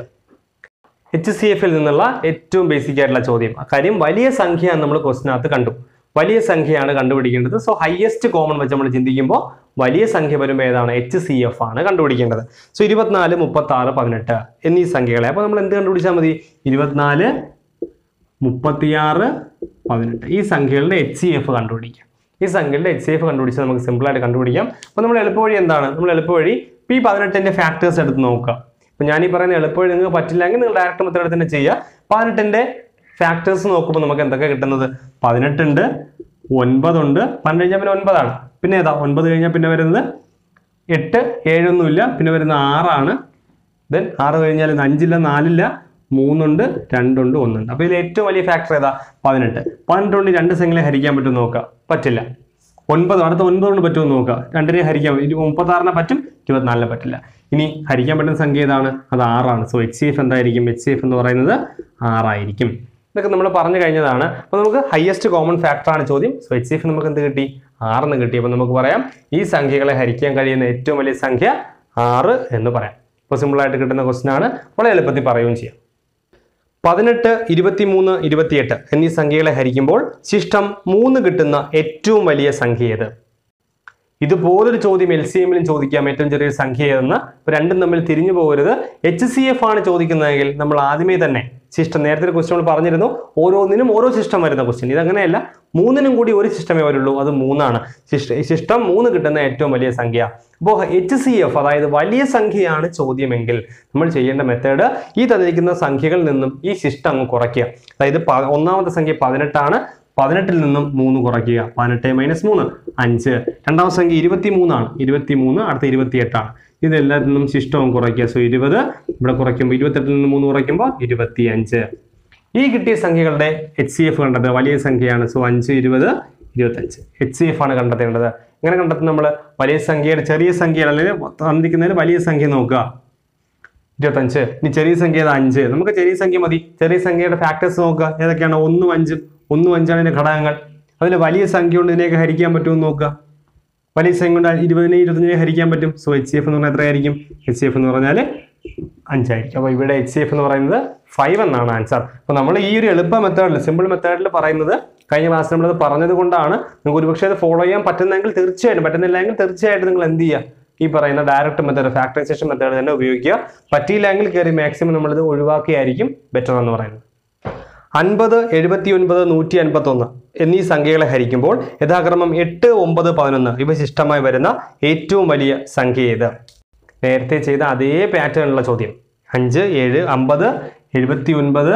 എച്ച് സി എഫിൽ നിന്നുള്ള ഏറ്റവും ബേസിക് ആയിട്ടുള്ള ചോദ്യം കാര്യം വലിയ സംഖ്യ നമ്മൾ ക്വസ്റ്റിനകത്ത് കണ്ടു വലിയ സംഖ്യയാണ് കണ്ടുപിടിക്കേണ്ടത് സോ ഹയസ്റ്റ് കോമൺ വെച്ച് നമ്മൾ ചിന്തിക്കുമ്പോൾ വലിയ സംഖ്യ വരുമ്പോൾ ഏതാണ് എച്ച് സി എഫ് ആണ് കണ്ടുപിടിക്കേണ്ടത് സോ ഇരുപത്തിനാല് മുപ്പത്തി ആറ് പതിനെട്ട് എന്നീ സംഖ്യകളെ അപ്പോൾ നമ്മൾ എന്ത് കണ്ടുപിടിച്ചാൽ മതി ഇരുപത്തിനാല് മുപ്പത്തിയാറ് പതിനെട്ട് ഈ സംഖ്യകളുടെ എച്ച് സി എഫ് കണ്ടുപിടിക്കാം ഈ സംഖ്യകളുടെ എച്ച് സി എഫ് കണ്ടുപിടിച്ച് നമുക്ക് സിമ്പിളായിട്ട് കണ്ടുപിടിക്കാം അപ്പോൾ നമ്മൾ എളുപ്പവഴി എന്താണ് നമ്മൾ എളുപ്പവഴി ഇപ്പോൾ ഈ പതിനെട്ടിൻ്റെ ഫാക്ടേഴ്സ് എടുത്ത് നോക്കുക അപ്പോൾ ഞാൻ ഈ പറയുന്ന എളുപ്പവഴി നിങ്ങൾക്ക് പറ്റില്ലെങ്കിൽ നിങ്ങൾ ഡയറക്റ്റ് മെത്തേഡ് തന്നെ ചെയ്യുക പതിനെട്ടിൻ്റെ ഫാക്ടേഴ്സ് നോക്കുമ്പോൾ നമുക്ക് എന്തൊക്കെ കിട്ടുന്നത് പതിനെട്ടുണ്ട് ഒൻപതുണ്ട് പന്ത്രണ്ട് കഴിഞ്ഞാൽ പിന്നെ ഒൻപതാണ് പിന്നെ ഏതാ ഒൻപത് കഴിഞ്ഞാൽ പിന്നെ വരുന്നത് എട്ട് ഏഴൊന്നുമില്ല പിന്നെ വരുന്ന ആറാണ് ദെൻ ആറ് കഴിഞ്ഞാൽ ഇന്ന് അഞ്ചില്ല നാലില്ല മൂന്നുണ്ട് രണ്ടുണ്ട് ഒന്നുണ്ട് അപ്പോൾ ഇതിൽ ഏറ്റവും വലിയ ഫാക്ടർ ഏതാ പതിനെട്ട് പതിനെട്ട് കൊണ്ട് രണ്ട് സംഖ്യകളെ ഹരിക്കാൻ പറ്റും നോക്കുക പറ്റില്ല ഒൻപത് അടുത്ത ഒൻപത് കൊണ്ട് പറ്റുമോ നോക്കുക രണ്ടിനെ ഹരിക്കാൻ ഇരു മുപ്പത്താറിനെ പറ്റും ഇരുപത്തിനാലിനെ പറ്റില്ല ഇനി ഹരിക്കാൻ പറ്റുന്ന സംഖ്യ ഏതാണ് അത് ആറാണ് സോ എച്ച് സി എഫ് എന്തായിരിക്കും എച്ച് സി എഫ് എന്ന് പറയുന്നത് ആറായിരിക്കും ഇതൊക്കെ നമ്മൾ പറഞ്ഞു കഴിഞ്ഞതാണ് അപ്പോൾ നമുക്ക് ഹയസ്റ്റ് കോമൺ ഫാക്ടറാണ് ചോദ്യം സോ എച്ച് സി എഫ് നമുക്ക് എന്ത് കിട്ടി ആറെന്ന് കിട്ടി അപ്പോൾ നമുക്ക് പറയാം ഈ സംഖ്യകളെ ഹരിക്കാൻ കഴിയുന്ന ഏറ്റവും വലിയ സംഖ്യ ആറ് എന്ന് പറയാം ഇപ്പോൾ സിമ്പിളായിട്ട് കിട്ടുന്ന ക്വസ്റ്റ്യൻ ആണ് വളരെ എളുപ്പത്തിൽ പറയുകയും ചെയ്യാം പതിനെട്ട് ഇരുപത്തിമൂന്ന് ഇരുപത്തിയെട്ട് എന്നീ സംഖ്യകളെ ഹരിക്കുമ്പോൾ ശിഷ്ടം മൂന്ന് കിട്ടുന്ന ഏറ്റവും വലിയ സംഖ്യ ഏത് ഇതുപോലൊരു ചോദ്യം എൽ സി എമ്മിലും ചോദിക്കാം ഏറ്റവും ചെറിയൊരു സംഖ്യ ഏതെന്ന് ഇപ്പൊ രണ്ടും തമ്മിൽ തിരിഞ്ഞു പോകരുത് എച്ച് സി എഫ് ആണ് ചോദിക്കുന്നതെങ്കിൽ നമ്മൾ ആദ്യമേ തന്നെ ശിഷ്ടം നേരത്തെ ഒരു ക്വസ്റ്റ്യൻ നമ്മൾ പറഞ്ഞിരുന്നു ഓരോന്നിനും ഓരോ ശിഷ്ടം വരുന്ന ക്വസ്റ്റ്യൻ ഇതങ്ങനെയല്ല മൂന്നിനും കൂടി ഒരു ശിഷ്ടമേ വരുള്ളൂ അത് മൂന്നാണ് ശിഷ്ട ശിഷ്ടം മൂന്ന് കിട്ടുന്ന ഏറ്റവും വലിയ സംഖ്യ അപ്പോൾ എച്ച് സി എഫ് അതായത് വലിയ സംഖ്യയാണ് ചോദ്യമെങ്കിൽ നമ്മൾ ചെയ്യേണ്ട മെത്തേഡ് ഈ തന്നിരിക്കുന്ന സംഖ്യകളിൽ നിന്നും ഈ ശിഷ്ടം അങ്ങ് കുറയ്ക്കുക അതായത് പ- ഒന്നാമത്തെ സംഖ്യ പതിനെട്ടാണ് പതിനെട്ടിൽ നിന്നും മൂന്ന് കുറയ്ക്കുക പതിനെട്ട് മൈനസ് മൂന്ന് അഞ്ച് രണ്ടാമത്തെ സംഖ്യ ഇരുപത്തി മൂന്നാണ് ഇരുപത്തി മൂന്ന് അടുത്ത ഇരുപത്തി എട്ടാണ് ഇതെല്ലാത്തിൽ നിന്നും ശിഷ്ടവും കുറയ്ക്കുക സോ ഇരുപത് ഇവിടെ കുറയ്ക്കുമ്പോൾ ഇരുപത്തെട്ടിൽ നിന്ന് മൂന്ന് കുറയ്ക്കുമ്പോൾ ഇരുപത്തി അഞ്ച് ഈ കിട്ടിയ സംഖ്യകളുടെ എച്ച് സി എഫ് കണ്ടത് വലിയ സംഖ്യയാണ് സോ അഞ്ച് ഇരുപത് ഇരുപത്തഞ്ച് എച്ച് സി എഫ് ആണ് കണ്ടെത്തേണ്ടത് ഇങ്ങനെ കണ്ടെത്തുന്ന നമ്മൾ വലിയ സംഖ്യയുടെ ചെറിയ സംഖ്യ അല്ലെങ്കിൽ തന്നിരിക്കുന്നതിൽ വലിയ സംഖ്യ നോക്കുക ഇരുപത്തഞ്ച് ഇനി ചെറിയ സംഖ്യ ഏതാ അഞ്ച് നമുക്ക് ചെറിയ സംഖ്യ മതി ചെറിയ സംഖ്യയുടെ ഫാക്ടേഴ്സ് നോക്കുക ഏതൊക്കെയാണ് ഒന്നും അഞ്ചും ഒന്നും അഞ്ചാണ് ഇതിന്റെ ഘടകങ്ങൾ അതിൽ വലിയ സംഖ്യ കൊണ്ട് ഇതിനെയൊക്കെ ഹരിക്കാൻ പറ്റുമെന്ന് നോക്കുക വലിയ സംഖ്യ കൊണ്ട് ഇരുപതിനെ ഇരുപത്തഞ്ചിനെ ഹരിക്കാൻ പറ്റും സോ എച്ച് സി എഫ് എന്ന് പറഞ്ഞാൽ എത്രയായിരിക്കും എച്ച് സി എഫ് എന്ന് പറഞ്ഞാൽ അഞ്ചായിരിക്കും അപ്പോൾ ഇവിടെ എച്ച് സി എഫ് എന്ന് പറയുന്നത് ഫൈവ് എന്നാണ് ആൻസർ അപ്പോൾ നമ്മൾ ഈ ഒരു എളുപ്പ മെത്തേഡിൽ സിമ്പിൾ മെത്തേഡിൽ പറയുന്നത് കഴിഞ്ഞ ക്ലാസ്സിൽ നമ്മളത് പറഞ്ഞത് കൊണ്ടാണ് നിങ്ങൾക്ക് ഒരുപക്ഷെ അത് ഫോളോ ചെയ്യാൻ പറ്റുന്നെങ്കിൽ തീർച്ചയായിട്ടും പറ്റുന്നില്ലെങ്കിൽ തീർച്ചയായിട്ടും നിങ്ങൾ എന്ത് ചെയ്യുക ഈ പറയുന്ന ഡയറക്റ്റ് മെത്തേഡ് ഫാക്ടറൈസേഷൻ മെത്തേഡ് തന്നെ ഉപയോഗിക്കുക പറ്റിയില്ലെങ്കിൽ കയറി മാക്സിമം നമ്മളിത് ഒഴിവാക്കിയായിരിക്കും ബെറ്റർ എന്ന് പറയുന്നത് അൻപത് എഴുപത്തി ഒൻപത് നൂറ്റി അൻപത്തി ഒന്ന് എന്നീ സംഖ്യകളെ ഹരിക്കുമ്പോൾ യഥാക്രമം എട്ട് ഒമ്പത് പതിനൊന്ന് ഇവ ശിഷ്ടമായി വരുന്ന ഏറ്റവും വലിയ സംഖ്യ ഏത് നേരത്തെ ചെയ്ത അതേ പാറ്റേണിലുള്ള ചോദ്യം അഞ്ച് ഏഴ് അമ്പത് എഴുപത്തി ഒൻപത്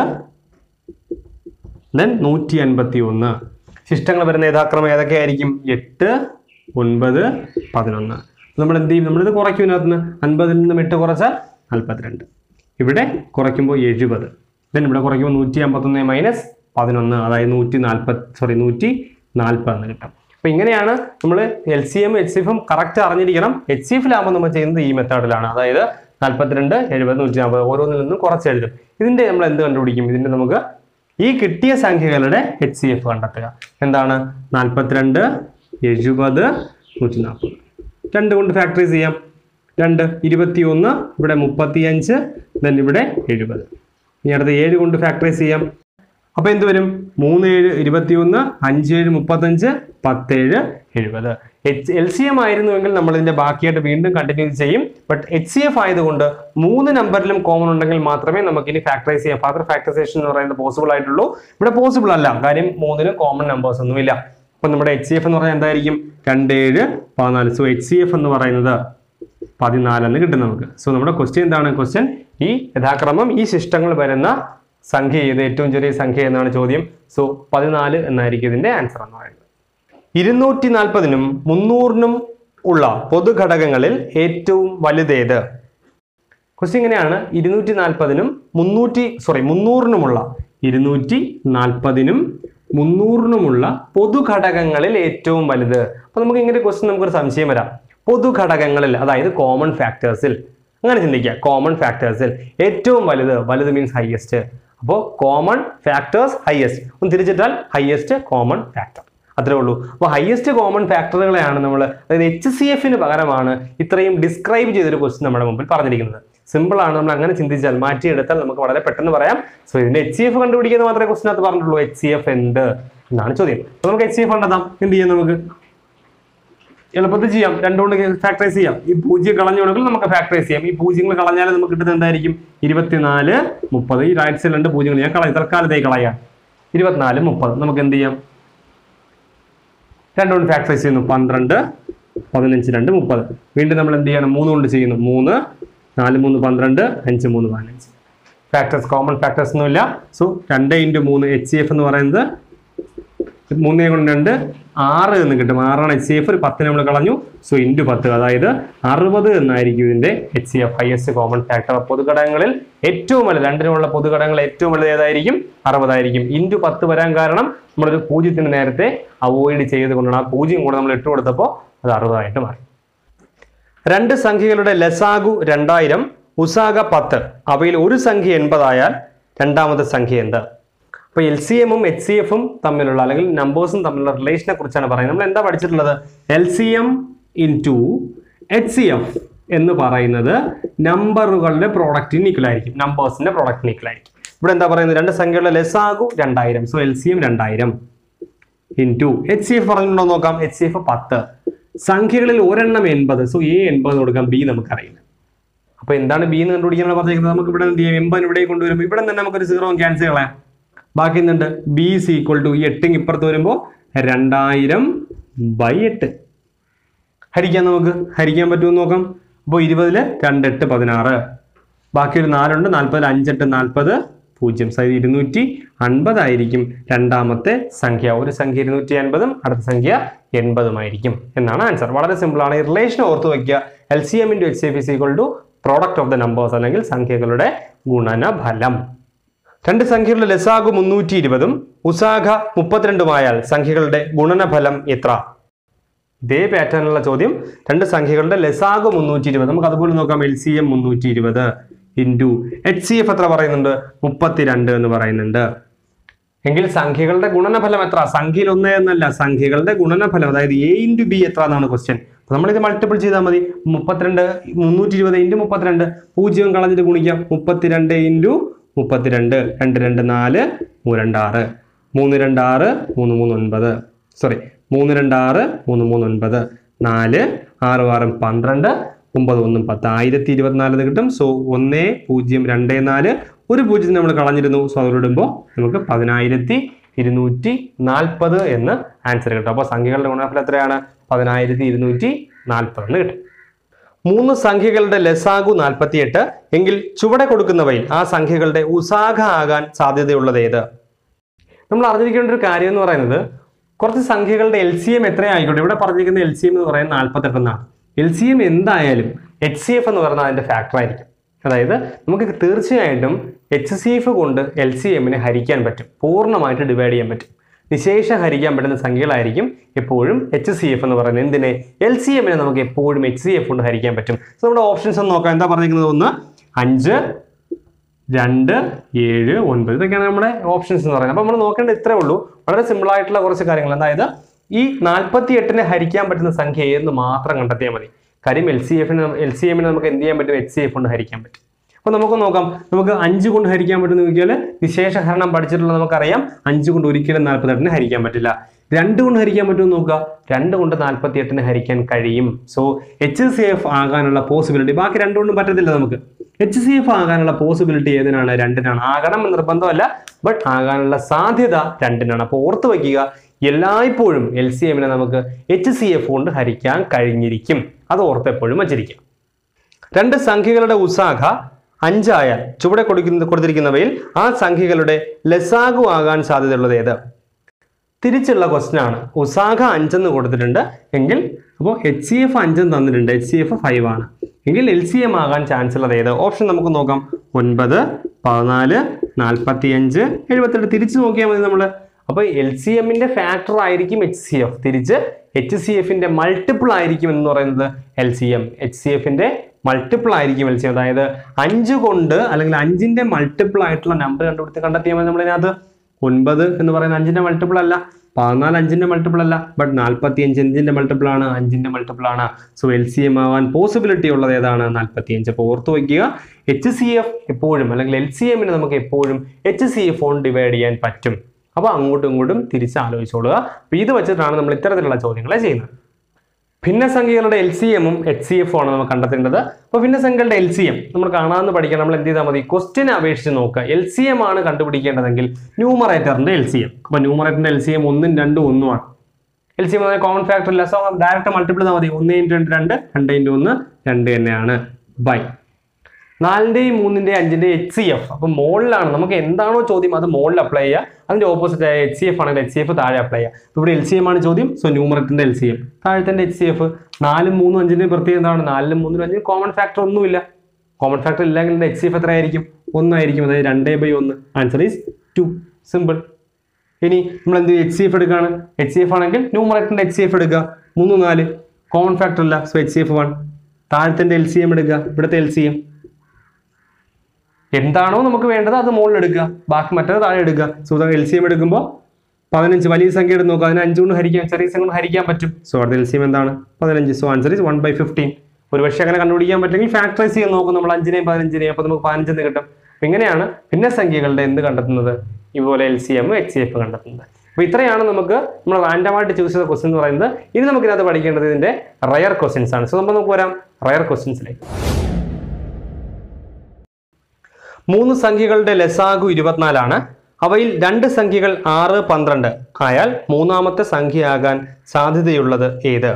ദെൻ നൂറ്റി അൻപത്തി ഒന്ന് ശിഷ്ടങ്ങൾ വരുന്ന യഥാക്രമം ഏതൊക്കെയായിരിക്കും എട്ട് ഒൻപത് പതിനൊന്ന് നമ്മൾ എന്ത് ചെയ്യും നമ്മളിത് കുറയ്ക്കും ഇതിനകത്ത് നിന്ന് അൻപതിൽ നിന്നും എട്ട് കുറച്ചാൽ നാൽപ്പത്തിരണ്ട് ഇവിടെ കുറയ്ക്കുമ്പോൾ എഴുപത് ദെൻ ഇവിടെ കുറയ്ക്കുമ്പോൾ നൂറ്റി അമ്പത്തൊന്ന് മൈനസ് പതിനൊന്ന് അതായത് നൂറ്റി നാൽപ്പത് സോറി നൂറ്റി നാൽപ്പത് എന്ന് കിട്ടും അപ്പോൾ ഇങ്ങനെയാണ് നമ്മൾ L C M H C എഫും കറക്റ്റ് അറിഞ്ഞിരിക്കണം എച്ച് സി എഫിലാകുമ്പോൾ നമ്മൾ ചെയ്യുന്നത് ഈ മെത്തേഡിലാണ് അതായത് നാൽപ്പത്തിരണ്ട് എഴുപത് നൂറ്റി നാൽപ്പത് ഓരോന്നിൽ നിന്നും കുറച്ച് എഴുതും ഇതിൻ്റെ നമ്മൾ എന്ത് കണ്ടുപിടിക്കും ഇതിൻ്റെ നമുക്ക് ഈ കിട്ടിയ സംഖ്യകളുടെ എച്ച് സി എഫ് കണ്ടെത്തുക എന്താണ് നാൽപ്പത്തിരണ്ട് എഴുപത് നൂറ്റി നാൽപ്പത് രണ്ട് കൊണ്ട് ഫാക്ടറൈസ് ചെയ്യാം രണ്ട് ഇരുപത്തി ഒന്ന് ഇവിടെ മുപ്പത്തിയഞ്ച് ദെൻ ഇവിടെ എഴുപത് ഇനി അടുത്ത ഏഴ് കൊണ്ട് ഫാക്ടറൈസ് ചെയ്യാം അപ്പോൾ എന്ത് വരും മൂന്ന് ഏഴ് ഇരുപത്തി ഒന്ന് അഞ്ച് ഏഴ് മുപ്പത്തഞ്ച് പത്തേഴ് എഴുപത് എച്ച് എൽ സി എം ആയിരുന്നുവെങ്കിൽ നമ്മൾ ഇതിന്റെ ബാക്കിയായിട്ട് വീണ്ടും കണ്ടിന്യൂ ചെയ്യും ബട്ട് എച്ച് സി എഫ് ആയതുകൊണ്ട് മൂന്ന് നമ്പറിലും കോമൺ ഉണ്ടെങ്കിൽ മാത്രമേ നമുക്ക് ഇനി ഫാക്ടറൈസ് ചെയ്യാം ഫാദർ ഫാക്ടറൈസേഷൻ എന്ന് പറയുന്നത് പോസിബിൾ ആയിട്ടുള്ളൂ ഇവിടെ പോസിബിൾ അല്ല കാര്യം മൂന്നിലും കോമൺ നമ്പേഴ്സ് ഒന്നുമില്ല അപ്പൊ നമ്മുടെ എച്ച് സി എഫ് എന്ന് പറഞ്ഞാൽ എന്തായിരിക്കും രണ്ട് ഏഴ് പതിനാല് സോ എച്ച് സി എഫ് എന്ന് പറയുന്നത് പതിനാലെന്ന് കിട്ടും നമുക്ക് സോ നമ്മുടെ ക്വസ്റ്റ്യൻ എന്താണ് ക്വസ്റ്റ്യൻ ഈ യഥാക്രമം ഈ ശിഷ്ടങ്ങൾ വരുന്ന സംഖ്യ ഏത് ഏറ്റവും ചെറിയ സംഖ്യ എന്നാണ് ചോദ്യം സോ പതിനാല് എന്നായിരിക്കും ഇതിന്റെ ആൻസർ എന്ന് പറയുന്നത് ഇരുന്നൂറ്റി നാൽപ്പതിനും മുന്നൂറിനും ഉള്ള പൊതുഘടകങ്ങളിൽ ഏറ്റവും വലുതേത് ക്വസ്റ്റ്യൻ ഇങ്ങനെയാണ് ഇരുന്നൂറ്റി നാൽപ്പതിനും മുന്നൂറ്റി സോറി മുന്നൂറിനുമുള്ള ഇരുന്നൂറ്റി നാൽപ്പതിനും മുന്നൂറിനുമുള്ള പൊതുഘടകങ്ങളിൽ ഏറ്റവും വലുത് അപ്പൊ നമുക്ക് ഇങ്ങനെ ക്വസ്റ്റ്യൻ നമുക്കൊരു സംശയം വരാം പൊതുഘടകങ്ങളിൽ അതായത് കോമൺ ഫാക്ടേഴ്സിൽ അങ്ങനെ ചിന്തിക്കുക കോമൺ ഫാക്ടേഴ്സിൽ ഏറ്റവും വലുത് വലുത് മീൻസ് ഹയസ്റ്റ് അപ്പോൾ കോമൺ ഫാക്ടേഴ്സ് ഹയസ്റ്റ് ഒന്ന് തിരിച്ചിട്ടാൽ ഹയസ്റ്റ് കോമൺ ഫാക്ടർ അത്രേ ഉള്ളൂ അപ്പോൾ ഹയസ്റ്റ് കോമൺ ഫാക്ടറുകളെയാണ് നമ്മൾ അതായത് എച്ച് സി എഫിന് പകരമാണ് ഇത്രയും ഡിസ്ക്രൈബ് ചെയ്തൊരു ക്വസ്റ്റ്യൻ നമ്മുടെ മുമ്പിൽ പറഞ്ഞിരിക്കുന്നത് സിമ്പിൾ ആണ് നമ്മൾ അങ്ങനെ ചിന്തിച്ചാൽ മാറ്റിയെടുത്താൽ നമുക്ക് വളരെ പെട്ടെന്ന് പറയാം സോ ഇതിന്റെ എച്ച് സി എഫ് കണ്ടുപിടിക്കുന്നത് മാത്രമേ ക്വസ്റ്റിനകത്ത് പറഞ്ഞിട്ടുള്ളൂ എച്ച് സി എഫ് എന്ത് എന്നാണ് ചോദ്യം അപ്പോൾ നമുക്ക് എച്ച് സി എഫ് കണ്ടെത്താം എന്ത് ചെയ്യാം നമുക്ക് എളുപ്പത്തിൽ ചെയ്യാം രണ്ടുകൊണ്ട് ഫാക്ടറൈസ് ചെയ്യാം ഈ പൂജ്യം കളഞ്ഞു കൊടുക്കൽ നമുക്ക് ഫാക്ടറൈസ് ചെയ്യാം ഈ പൂജ്യങ്ങൾ കളഞ്ഞാൽ നമുക്ക് കിട്ടുന്നത് എന്തായിരിക്കും ഇരുപത്തിനാല് മുപ്പത് ഈ റൈറ്റ് സൈഡിൽ രണ്ട് പൂജ്യങ്ങൾ ഞാൻ കളയും തൽക്കാലത്തേക്ക് കളയാം ഇരുപത്തിനാല് മുപ്പത് നമുക്ക് എന്ത് ചെയ്യാം രണ്ടുകൊണ്ട് ഫാക്ടറൈസ് ചെയ്യുന്നു പന്ത്രണ്ട് പതിനഞ്ച് രണ്ട് മുപ്പത് വീണ്ടും നമ്മൾ എന്ത് ചെയ്യണം മൂന്ന് കൊണ്ട് ചെയ്യുന്നു മൂന്ന് നാല് മൂന്ന് പന്ത്രണ്ട് അഞ്ച് മൂന്ന് പതിനഞ്ച് ഫാക്ടേഴ്സ് കോമൺ ഫാക്ടേഴ്സ് ഒന്നുമില്ല സോ രണ്ട് ഇൻറ്റു മൂന്ന് എച്ച് സി എഫ് എന്ന് പറയുന്നത് മൂന്നേ കൊണ്ട് രണ്ട് ആറ് എന്ന് കിട്ടും ആറാണ് എച്ച് സി എഫ് ഒരു പത്തിന് നമ്മൾ കളഞ്ഞു സോ ഇൻറ്റു പത്ത് അതായത് അറുപത് എന്നായിരിക്കും ഇതിന്റെ H C F highest common factor പൊതുഘടകങ്ങളിൽ ഏറ്റവും വലുത് രണ്ടിനുമുള്ള പൊതുഘടകങ്ങൾ ഏറ്റവും വലുത് ഏതായിരിക്കും അറുപതായിരിക്കും ഇൻറ്റു പത്ത് വരാൻ കാരണം നമ്മളൊരു പൂജ്യത്തിന് നേരത്തെ അവോയ്ഡ് ചെയ്ത് കൊണ്ടാണ് ആ പൂജ്യം കൂടെ നമ്മൾ ഇട്ട് കൊടുത്തപ്പോൾ അത് അറുപതായിട്ട് മാറി രണ്ട് സംഖ്യകളുടെ ലസാഗു രണ്ടായിരം ഉസാഗ പത്ത് അവയിൽ ഒരു സംഖ്യ എൺപതായാൽ രണ്ടാമത്തെ സംഖ്യ എന്ത് അപ്പോൾ എൽ സി എമ്മും എച്ച് സി എഫും തമ്മിലുള്ള അല്ലെങ്കിൽ നമ്പേഴ്സും തമ്മിലുള്ള റിലേഷനെ കുറിച്ചാണ് പറയുന്നത് നമ്മൾ എന്താ പഠിച്ചിട്ടുള്ളത് L C M into H C F എന്ന് പറയുന്നത് നമ്പറുകളുടെ പ്രോഡക്റ്റിന് ഈക്വൽ ആയിരിക്കും നമ്പേഴ്സിന്റെ പ്രോഡക്റ്റിന് ഈക്വൽ ആയിരിക്കും ഇവിടെ എന്താ പറയുന്നത് രണ്ട് സംഖ്യകളുടെ ലസാഗു രണ്ടായിരം സോ എൽ സി എം രണ്ടായിരം ഇൻറ്റു എച്ച് സി എഫ് പറഞ്ഞിട്ടുണ്ടോ എന്ന് നോക്കാം എച്ച് സി എഫ് പത്ത് സംഖ്യകളിൽ ഒരെണ്ണം എൺപത് സോ എ എൺപത് കൊടുക്കാം ബി നമുക്കറിയില്ല അപ്പൊ എന്താണ് ബി എന്ന് കണ്ടുപിടിക്കാനാണ് പറഞ്ഞിരിക്കുന്നത് നമുക്ക് ഇവിടെ എന്ത് ചെയ്യാം എൺപത് ഇവിടെ കൊണ്ടുവരുമ്പോൾ ഇവിടെ തന്നെ നമുക്കൊരു സീറോ ക്യാൻസൽ കളയാം ബാക്കി എന്തുണ്ട് ബി സി ഈക്വൽ ടു ഈ എട്ടിങ് ഇപ്പുറത്ത് വരുമ്പോൾ രണ്ടായിരം ബൈ എട്ട് ഹരിക്കാൻ നമുക്ക് ഹരിക്കാൻ പറ്റുമെന്ന് നോക്കാം അപ്പോൾ ഇരുപതില് രണ്ട് എട്ട് പതിനാറ് ബാക്കി ഒരു നാലുണ്ട് നാൽപ്പതിൽ അഞ്ചെട്ട് നാൽപ്പത് പൂജ്യം സൈഡ് ഇരുന്നൂറ്റി അൻപതായിരിക്കും രണ്ടാമത്തെ സംഖ്യ ഒരു സംഖ്യ ഇരുന്നൂറ്റി അൻപതും അടുത്ത സംഖ്യ എൺപതുമായിരിക്കും എന്നാണ് ആൻസർ വളരെ സിമ്പിൾ ആണ് ഈ റിലേഷൻ ഓർത്ത് വയ്ക്കുക L C M into H F is equal to product of the numbers അല്ലെങ്കിൽ സംഖ്യകളുടെ ഗുണനഫലം രണ്ട് സംഖ്യകളുടെ ലസാഗു മുന്നൂറ്റി ഇരുപതും ഉസാഖ മുപ്പത്തിരണ്ടുമായാൽ സംഖ്യകളുടെ ഗുണനഫലം എത്ര ഇതേ പാറ്റേണിലുള്ള ചോദ്യം രണ്ട് സംഖ്യകളുടെ ലസാഗു മുന്നൂറ്റി ഇരുപത് നമുക്ക് അതുപോലെ നോക്കാം എൽ സി എം മുന്നൂറ്റി ഇരുപത് ഇൻറ്റു എച്ച് സി എഫ് എത്ര പറയുന്നുണ്ട് മുപ്പത്തിരണ്ട് എന്ന് പറയുന്നുണ്ട് എങ്കിൽ സംഖ്യകളുടെ ഗുണനഫലം എത്ര സംഖ്യയിൽ ഒന്ന് എന്നല്ല സംഖ്യകളുടെ ഗുണനഫലം അതായത് എ ഇൻറ്റു ബി എത്ര എന്നാണ് ക്വസ്റ്റ്യൻ അപ്പൊ നമ്മളിത് മൾട്ടിപ്പിൾ ചെയ്താൽ മതി മുപ്പത്തിരണ്ട് മുന്നൂറ്റി ഇരുപത് ഇൻറ്റു മുപ്പത്തിരണ്ട് പൂജ്യം കളഞ്ഞിട്ട് ഗുണിക്കാം മുപ്പത്തിരണ്ട് ഇൻറ്റു മുപ്പത്തിരണ്ട് രണ്ട് രണ്ട് നാല് മൂന്ന് രണ്ട് ആറ് മൂന്ന് രണ്ട് ആറ് മൂന്ന് മൂന്ന് ഒൻപത് സോറി മൂന്ന് രണ്ട് ആറ് മൂന്ന് മൂന്ന് ഒൻപത് നാല് ആറ് ആറും പന്ത്രണ്ട് ഒമ്പത് ഒന്നും പത്ത് ആയിരത്തി ഇരുപത്തിനാല് എന്ന് കിട്ടും സോ ഒന്ന് പൂജ്യം രണ്ട് നാല് ഒരു പൂജ്യം നമ്മൾ കളഞ്ഞിരുന്നു സോ അതോടിടുമ്പോൾ നമുക്ക് പതിനായിരത്തി ഇരുന്നൂറ്റി നാൽപ്പത് എന്ന് ആൻസർ കിട്ടും അപ്പോൾ സംഖ്യകളുടെ ഗുണനഫലം എത്രയാണ് പതിനായിരത്തി ഇരുന്നൂറ്റി നാൽപ്പത് എന്ന് കിട്ടും മൂന്ന് സംഖ്യകളുടെ ലസാഗു നാൽപ്പത്തിയെട്ട് എങ്കിൽ ചുവടെ കൊടുക്കുന്നവയിൽ ആ സംഖ്യകളുടെ ഉസാഖ ആകാൻ സാധ്യതയുള്ളത് ഏത് നമ്മൾ അറിഞ്ഞിരിക്കേണ്ട ഒരു കാര്യം എന്ന് പറയുന്നത് കുറച്ച് സംഖ്യകളുടെ എൽ സി എം എത്രയായിക്കോട്ടെ ഇവിടെ പറഞ്ഞിരിക്കുന്ന എൽ സി എം എന്ന് പറയുന്നത് നാൽപ്പത്തെട്ട് എന്നാണ് എൽ സി എം എന്തായാലും എച്ച് സി എഫ് എന്ന് പറയുന്നത് അതിന്റെ ഫാക്ടർ ആയിരിക്കും അതായത് നമുക്ക് തീർച്ചയായിട്ടും എച്ച് സി എഫ് കൊണ്ട് എൽ സി എമ്മിനെ ഹരിക്കാൻ പറ്റും പൂർണ്ണമായിട്ട് ഡിവൈഡ് ചെയ്യാൻ പറ്റും നിശേഷം ഹരിക്കാൻ പറ്റുന്ന സംഖ്യകളായിരിക്കും എപ്പോഴും എച്ച് സി എഫ് എന്ന് പറയുന്നത് എന്തിനെ എൽ സി എമ്മിനെ നമുക്ക് എപ്പോഴും എച്ച് സി എഫ് കൊണ്ട് ഹരിക്കാൻ പറ്റും സോ നമ്മുടെ ഓപ്ഷൻസ് ഒന്ന് നോക്കാം എന്താ പറഞ്ഞിരിക്കുന്നത് ഒന്ന് അഞ്ച് രണ്ട് ഏഴ് ഒൻപത് ഇതൊക്കെയാണ് നമ്മുടെ ഓപ്ഷൻസ് എന്ന് പറയുന്നത് അപ്പോൾ നമ്മൾ നോക്കേണ്ടത് ഇത്രേ ഉള്ളൂ വളരെ സിമ്പിൾ ആയിട്ടുള്ള കുറച്ച് കാര്യങ്ങൾ അതായത് ഈ നാൽപ്പത്തി എട്ടിനെ ഹരിക്കാൻ പറ്റുന്ന സംഖ്യ ഏതെന്ന് മാത്രം കണ്ടെത്തിയാൽ മതി കാര്യം എൽ സി എഫിന് എൽ സി എമ്മിനെ നമുക്ക് എന്ത് ചെയ്യാൻ പറ്റും എച്ച് സി എഫ് കൊണ്ട് ഹരിക്കാൻ പറ്റും അപ്പോൾ നമുക്ക് നോക്കാം നമുക്ക് അഞ്ച് കൊണ്ട് ഹരിക്കാൻ പറ്റുന്ന നോക്കിയാൽ വിശേഷ ഹരണം പഠിച്ചിട്ടുള്ള നമുക്കറിയാം അഞ്ച് കൊണ്ട് ഒരിക്കലും നാൽപ്പത്തെട്ടിനെ ഹരിക്കാൻ പറ്റില്ല രണ്ട് കൊണ്ട് ഹരിക്കാൻ പറ്റുമെന്ന് നോക്കുക രണ്ട് കൊണ്ട് നാൽപ്പത്തി എട്ടിന് ഹരിക്കാൻ കഴിയും സോ എച്ച് സി എഫ് ആകാനുള്ള പോസിബിലിറ്റി ബാക്കി രണ്ടുകൊണ്ടും പറ്റത്തില്ല നമുക്ക് എച്ച് സി എഫ് ആകാനുള്ള പോസിബിലിറ്റി ഏതിനാണ് രണ്ടിനാണ് ആകണം എന്ന് നിർബന്ധമല്ല ബട്ട് ആകാനുള്ള സാധ്യത രണ്ടിനാണ് അപ്പോൾ ഓർത്ത് വയ്ക്കുക എല്ലായ്പ്പോഴും എൽ സി എമ്മിനെ നമുക്ക് എച്ച് സി എഫ് കൊണ്ട് ഹരിക്കാൻ കഴിഞ്ഞിരിക്കും അത് ഓർത്ത് എപ്പോഴും വച്ചിരിക്കാം രണ്ട് സംഖ്യകളുടെ ഉസാഖ അഞ്ചായാൽ ചുവടെ കൊടുക്കുന്ന കൊടുത്തിരിക്കുന്നവയിൽ ആ സംഖ്യകളുടെ ലസാഗു ആകാൻ സാധ്യതയുള്ളത് ഏത് തിരിച്ചുള്ള ക്വസ്റ്റ്യൻ ആണ് ഉസാഖ അഞ്ചെന്ന് കൊടുത്തിട്ടുണ്ട് എങ്കിൽ അപ്പോൾ എച്ച് സി എഫ് അഞ്ചെന്ന് തന്നിട്ടുണ്ട് എച്ച് സി എഫ് ഫൈവ് ആണ് എങ്കിൽ എൽ സി എം ആകാൻ ചാൻസ് ഉള്ളത് ഏത് ഓപ്ഷൻ നമുക്ക് നോക്കാം ഒൻപത് പതിനാല് നാൽപ്പത്തി അഞ്ച് എഴുപത്തെട്ട് തിരിച്ചു നോക്കിയാൽ മതി നമ്മൾ അപ്പോൾ എൽ സി എമ്മിന്റെ ഫാക്ടർ ആയിരിക്കും എച്ച് സി എഫ് തിരിച്ച് എച്ച് സി എഫിന്റെ മൾട്ടിപ്പിൾ ആയിരിക്കും എന്ന് പറയുന്നത് L C M H C എഫിന്റെ മൾട്ടിപ്പിൾ ആയിരിക്കും എൽ സി എം അതായത് അഞ്ച് കൊണ്ട് അല്ലെങ്കിൽ അഞ്ചിന്റെ മൾട്ടിപ്പിൾ ആയിട്ടുള്ള നമ്പർ കണ്ടുപിടുത്ത് കണ്ടെത്തിയാൽ മതി നമ്മളിതിനകത്ത് ഒൻപത് എന്ന് പറയുന്ന അഞ്ചിന്റെ മൾട്ടിപ്പിൾ അല്ല പതിനാല് അഞ്ചിന്റെ മൾട്ടിപ്പിൾ അല്ല ബട്ട് നാൽപ്പത്തി അഞ്ച് അഞ്ചിന്റെ മൾട്ടിപ്പിൾ ആണ് അഞ്ചിന്റെ മൾട്ടിപ്പിൾ ആണ് സോ എൽ സി എം ആവാൻ പോസിബിലിറ്റി ഉള്ളത് ഏതാണ് നാൽപ്പത്തി അഞ്ച് അപ്പോൾ ഓർത്ത് വയ്ക്കുക എച്ച് സി എഫ് എപ്പോഴും അല്ലെങ്കിൽ എൽ സി എമ്മിന് നമുക്ക് എപ്പോഴും എച്ച് സി എഫ് കൊണ്ട് ഡിവൈഡ് ചെയ്യാൻ പറ്റും അപ്പോൾ അങ്ങോട്ടും ഇങ്ങോട്ടും തിരിച്ച് ആലോചിച്ചോളുക അപ്പോൾ ഇത് വെച്ചിട്ടാണ് നമ്മൾ ഇത്തരത്തിലുള്ള ചോദ്യങ്ങളെ ചെയ്യുന്നത് ഭിന്നസംഖ്യകളുടെ എൽ സി എമ്മും എച്ച് സി എഫും ആണ് നമ്മൾ കണ്ടെത്തേണ്ടത് അപ്പോൾ ഭിന്നസംഖ്യകളുടെ എൽ സി എം നമ്മൾ കാണാമെന്ന് പഠിക്കാൻ നമ്മൾ എന്ത് ചെയ്താൽ മതി ക്വസ്റ്റിനെ അപേക്ഷിച്ച് നോക്കുക എൽ സി എം ആണ് കണ്ടുപിടിക്കേണ്ടതെങ്കിൽ ന്യൂമറേറ്ററിന്റെ എൽ സി എം അപ്പോൾ ന്യൂമറേറ്ററിന്റെ എൽ സി എം ഒന്നും രണ്ടും ഒന്നുമാണ് L C M common factor ഇല്ല സോ ഡയറക്റ്റ് മൾട്ടിപ്പിൾ ചെയ്താൽ മതി ഒന്ന് ഇൻറ്റു രണ്ട് രണ്ട് രണ്ട് ഇൻറ്റു ഒന്ന് രണ്ട് തന്നെയാണ് ബൈ നാലിന്റെയും മൂന്നിന്റെയും അഞ്ചിന്റെയും എച്ച് സി എഫ് അപ്പൊ മുകളിലാണ് നമുക്ക് എന്താണോ ചോദ്യം അത് മുകളിൽ അപ്ലൈ ചെയ്യുക അതിന്റെ ഓപ്പോസിറ്റ് ആയ എച്ച് സി എഫ് ആണെങ്കിൽ എച്ച് സി എഫ് താഴെ അപ്ലൈ ചെയ്യുക ഇപ്പൊ ഇവിടെ എൽ സി എം ആണ് ചോദ്യം സോ ന്യൂമറത്തിന്റെ എൽ സി എം താഴത്തെ എച്ച് സി എഫ് നാലും മൂന്നും അഞ്ചിന്റെയും പ്രത്യേകം എന്താണ് നാലിലും മൂന്നിലും അഞ്ചിനും കോമൺ ഫാക്ടർ ഒന്നുമില്ല കോമൺ ഫാക്ടർ ഇല്ലെങ്കിൽ എച്ച് സി എഫ് എത്രയായിരിക്കും ഒന്നായിരിക്കും അതായത് രണ്ടേ ബൈ ഒന്ന് ആൻസർ ഈസ് ടു സിമ്പിൾ ഇനി നമ്മൾ എന്ത് എച്ച് സി എഫ് എടുക്കുകയാണ് എച്ച് സി എഫ് ആണെങ്കിൽ ന്യൂമറേറ്ററിന്റെ എച്ച് സി എഫ് എടുക്കുക മൂന്ന് നാല് കോമൺ ഫാക്ടർ ഇല്ല so H C F one താഴത്തെ എൽ സി എം എടുക്കുക ഇവിടുത്തെ എൽ സി എം എന്താണോ നമുക്ക് വേണ്ടത് അത് മുകളിൽ എടുക്കുക ബാക്കി മറ്റേത് താഴെ എടുക്കുക സോ എൽ സി എം എടുക്കുമ്പോൾ പതിനഞ്ച് വലിയ സംഖ്യ എടുത്ത് നോക്കുക അതിന് അഞ്ച് കൊണ്ട് ഹരിക്കാൻ ചെറിയ സംഖ്യ കൊണ്ട് ഹരിക്കാൻ പറ്റും സോ അടുത്ത എൽ സി എം എന്താണ് പതിനഞ്ച് so answer is one by fifteen ഒരു പക്ഷേ അങ്ങനെ കണ്ടുപിടിക്കാൻ പറ്റുമെങ്കിൽ ഫാക്ടറൈസ് ചെയ്ത് നോക്കും നമ്മൾ അഞ്ചിനെയും പതിനഞ്ചിനെയും അപ്പോൾ നമുക്ക് പതിനഞ്ചെന്ന് കിട്ടും അപ്പൊ ഇങ്ങനെയാണ് ഭിന്നസംഖ്യകളുടെ എന്ത് കണ്ടെത്തുന്നത് ഇതുപോലെ L C M H C F കണ്ടെത്തുന്നത് അപ്പോൾ ഇത്രയാണ് നമുക്ക് നമ്മൾ റാൻഡമായിട്ട് ചൂസ് ചെയ്ത ക്വസ്റ്റ്യൻ എന്ന് പറയുന്നത് ഇനി നമുക്ക് ഇതിനകത്ത് പഠിക്കേണ്ടത് ഇതിന്റെ റയർ ക്വസ്റ്റ്യൻസ് ആണ് സോ നമ്മൾ നമുക്ക് വരാം റയർ ക്വസ്റ്റ്യൻസിലേക്ക് മൂന്ന് സംഖ്യകളുടെ ലസാഗു ഇരുപത്തിനാലാണ് അവയിൽ രണ്ട് സംഖ്യകൾ ആറ് പന്ത്രണ്ട് ആയാൽ മൂന്നാമത്തെ സംഖ്യയാകാൻ സാധ്യതയുള്ളത് ഏത്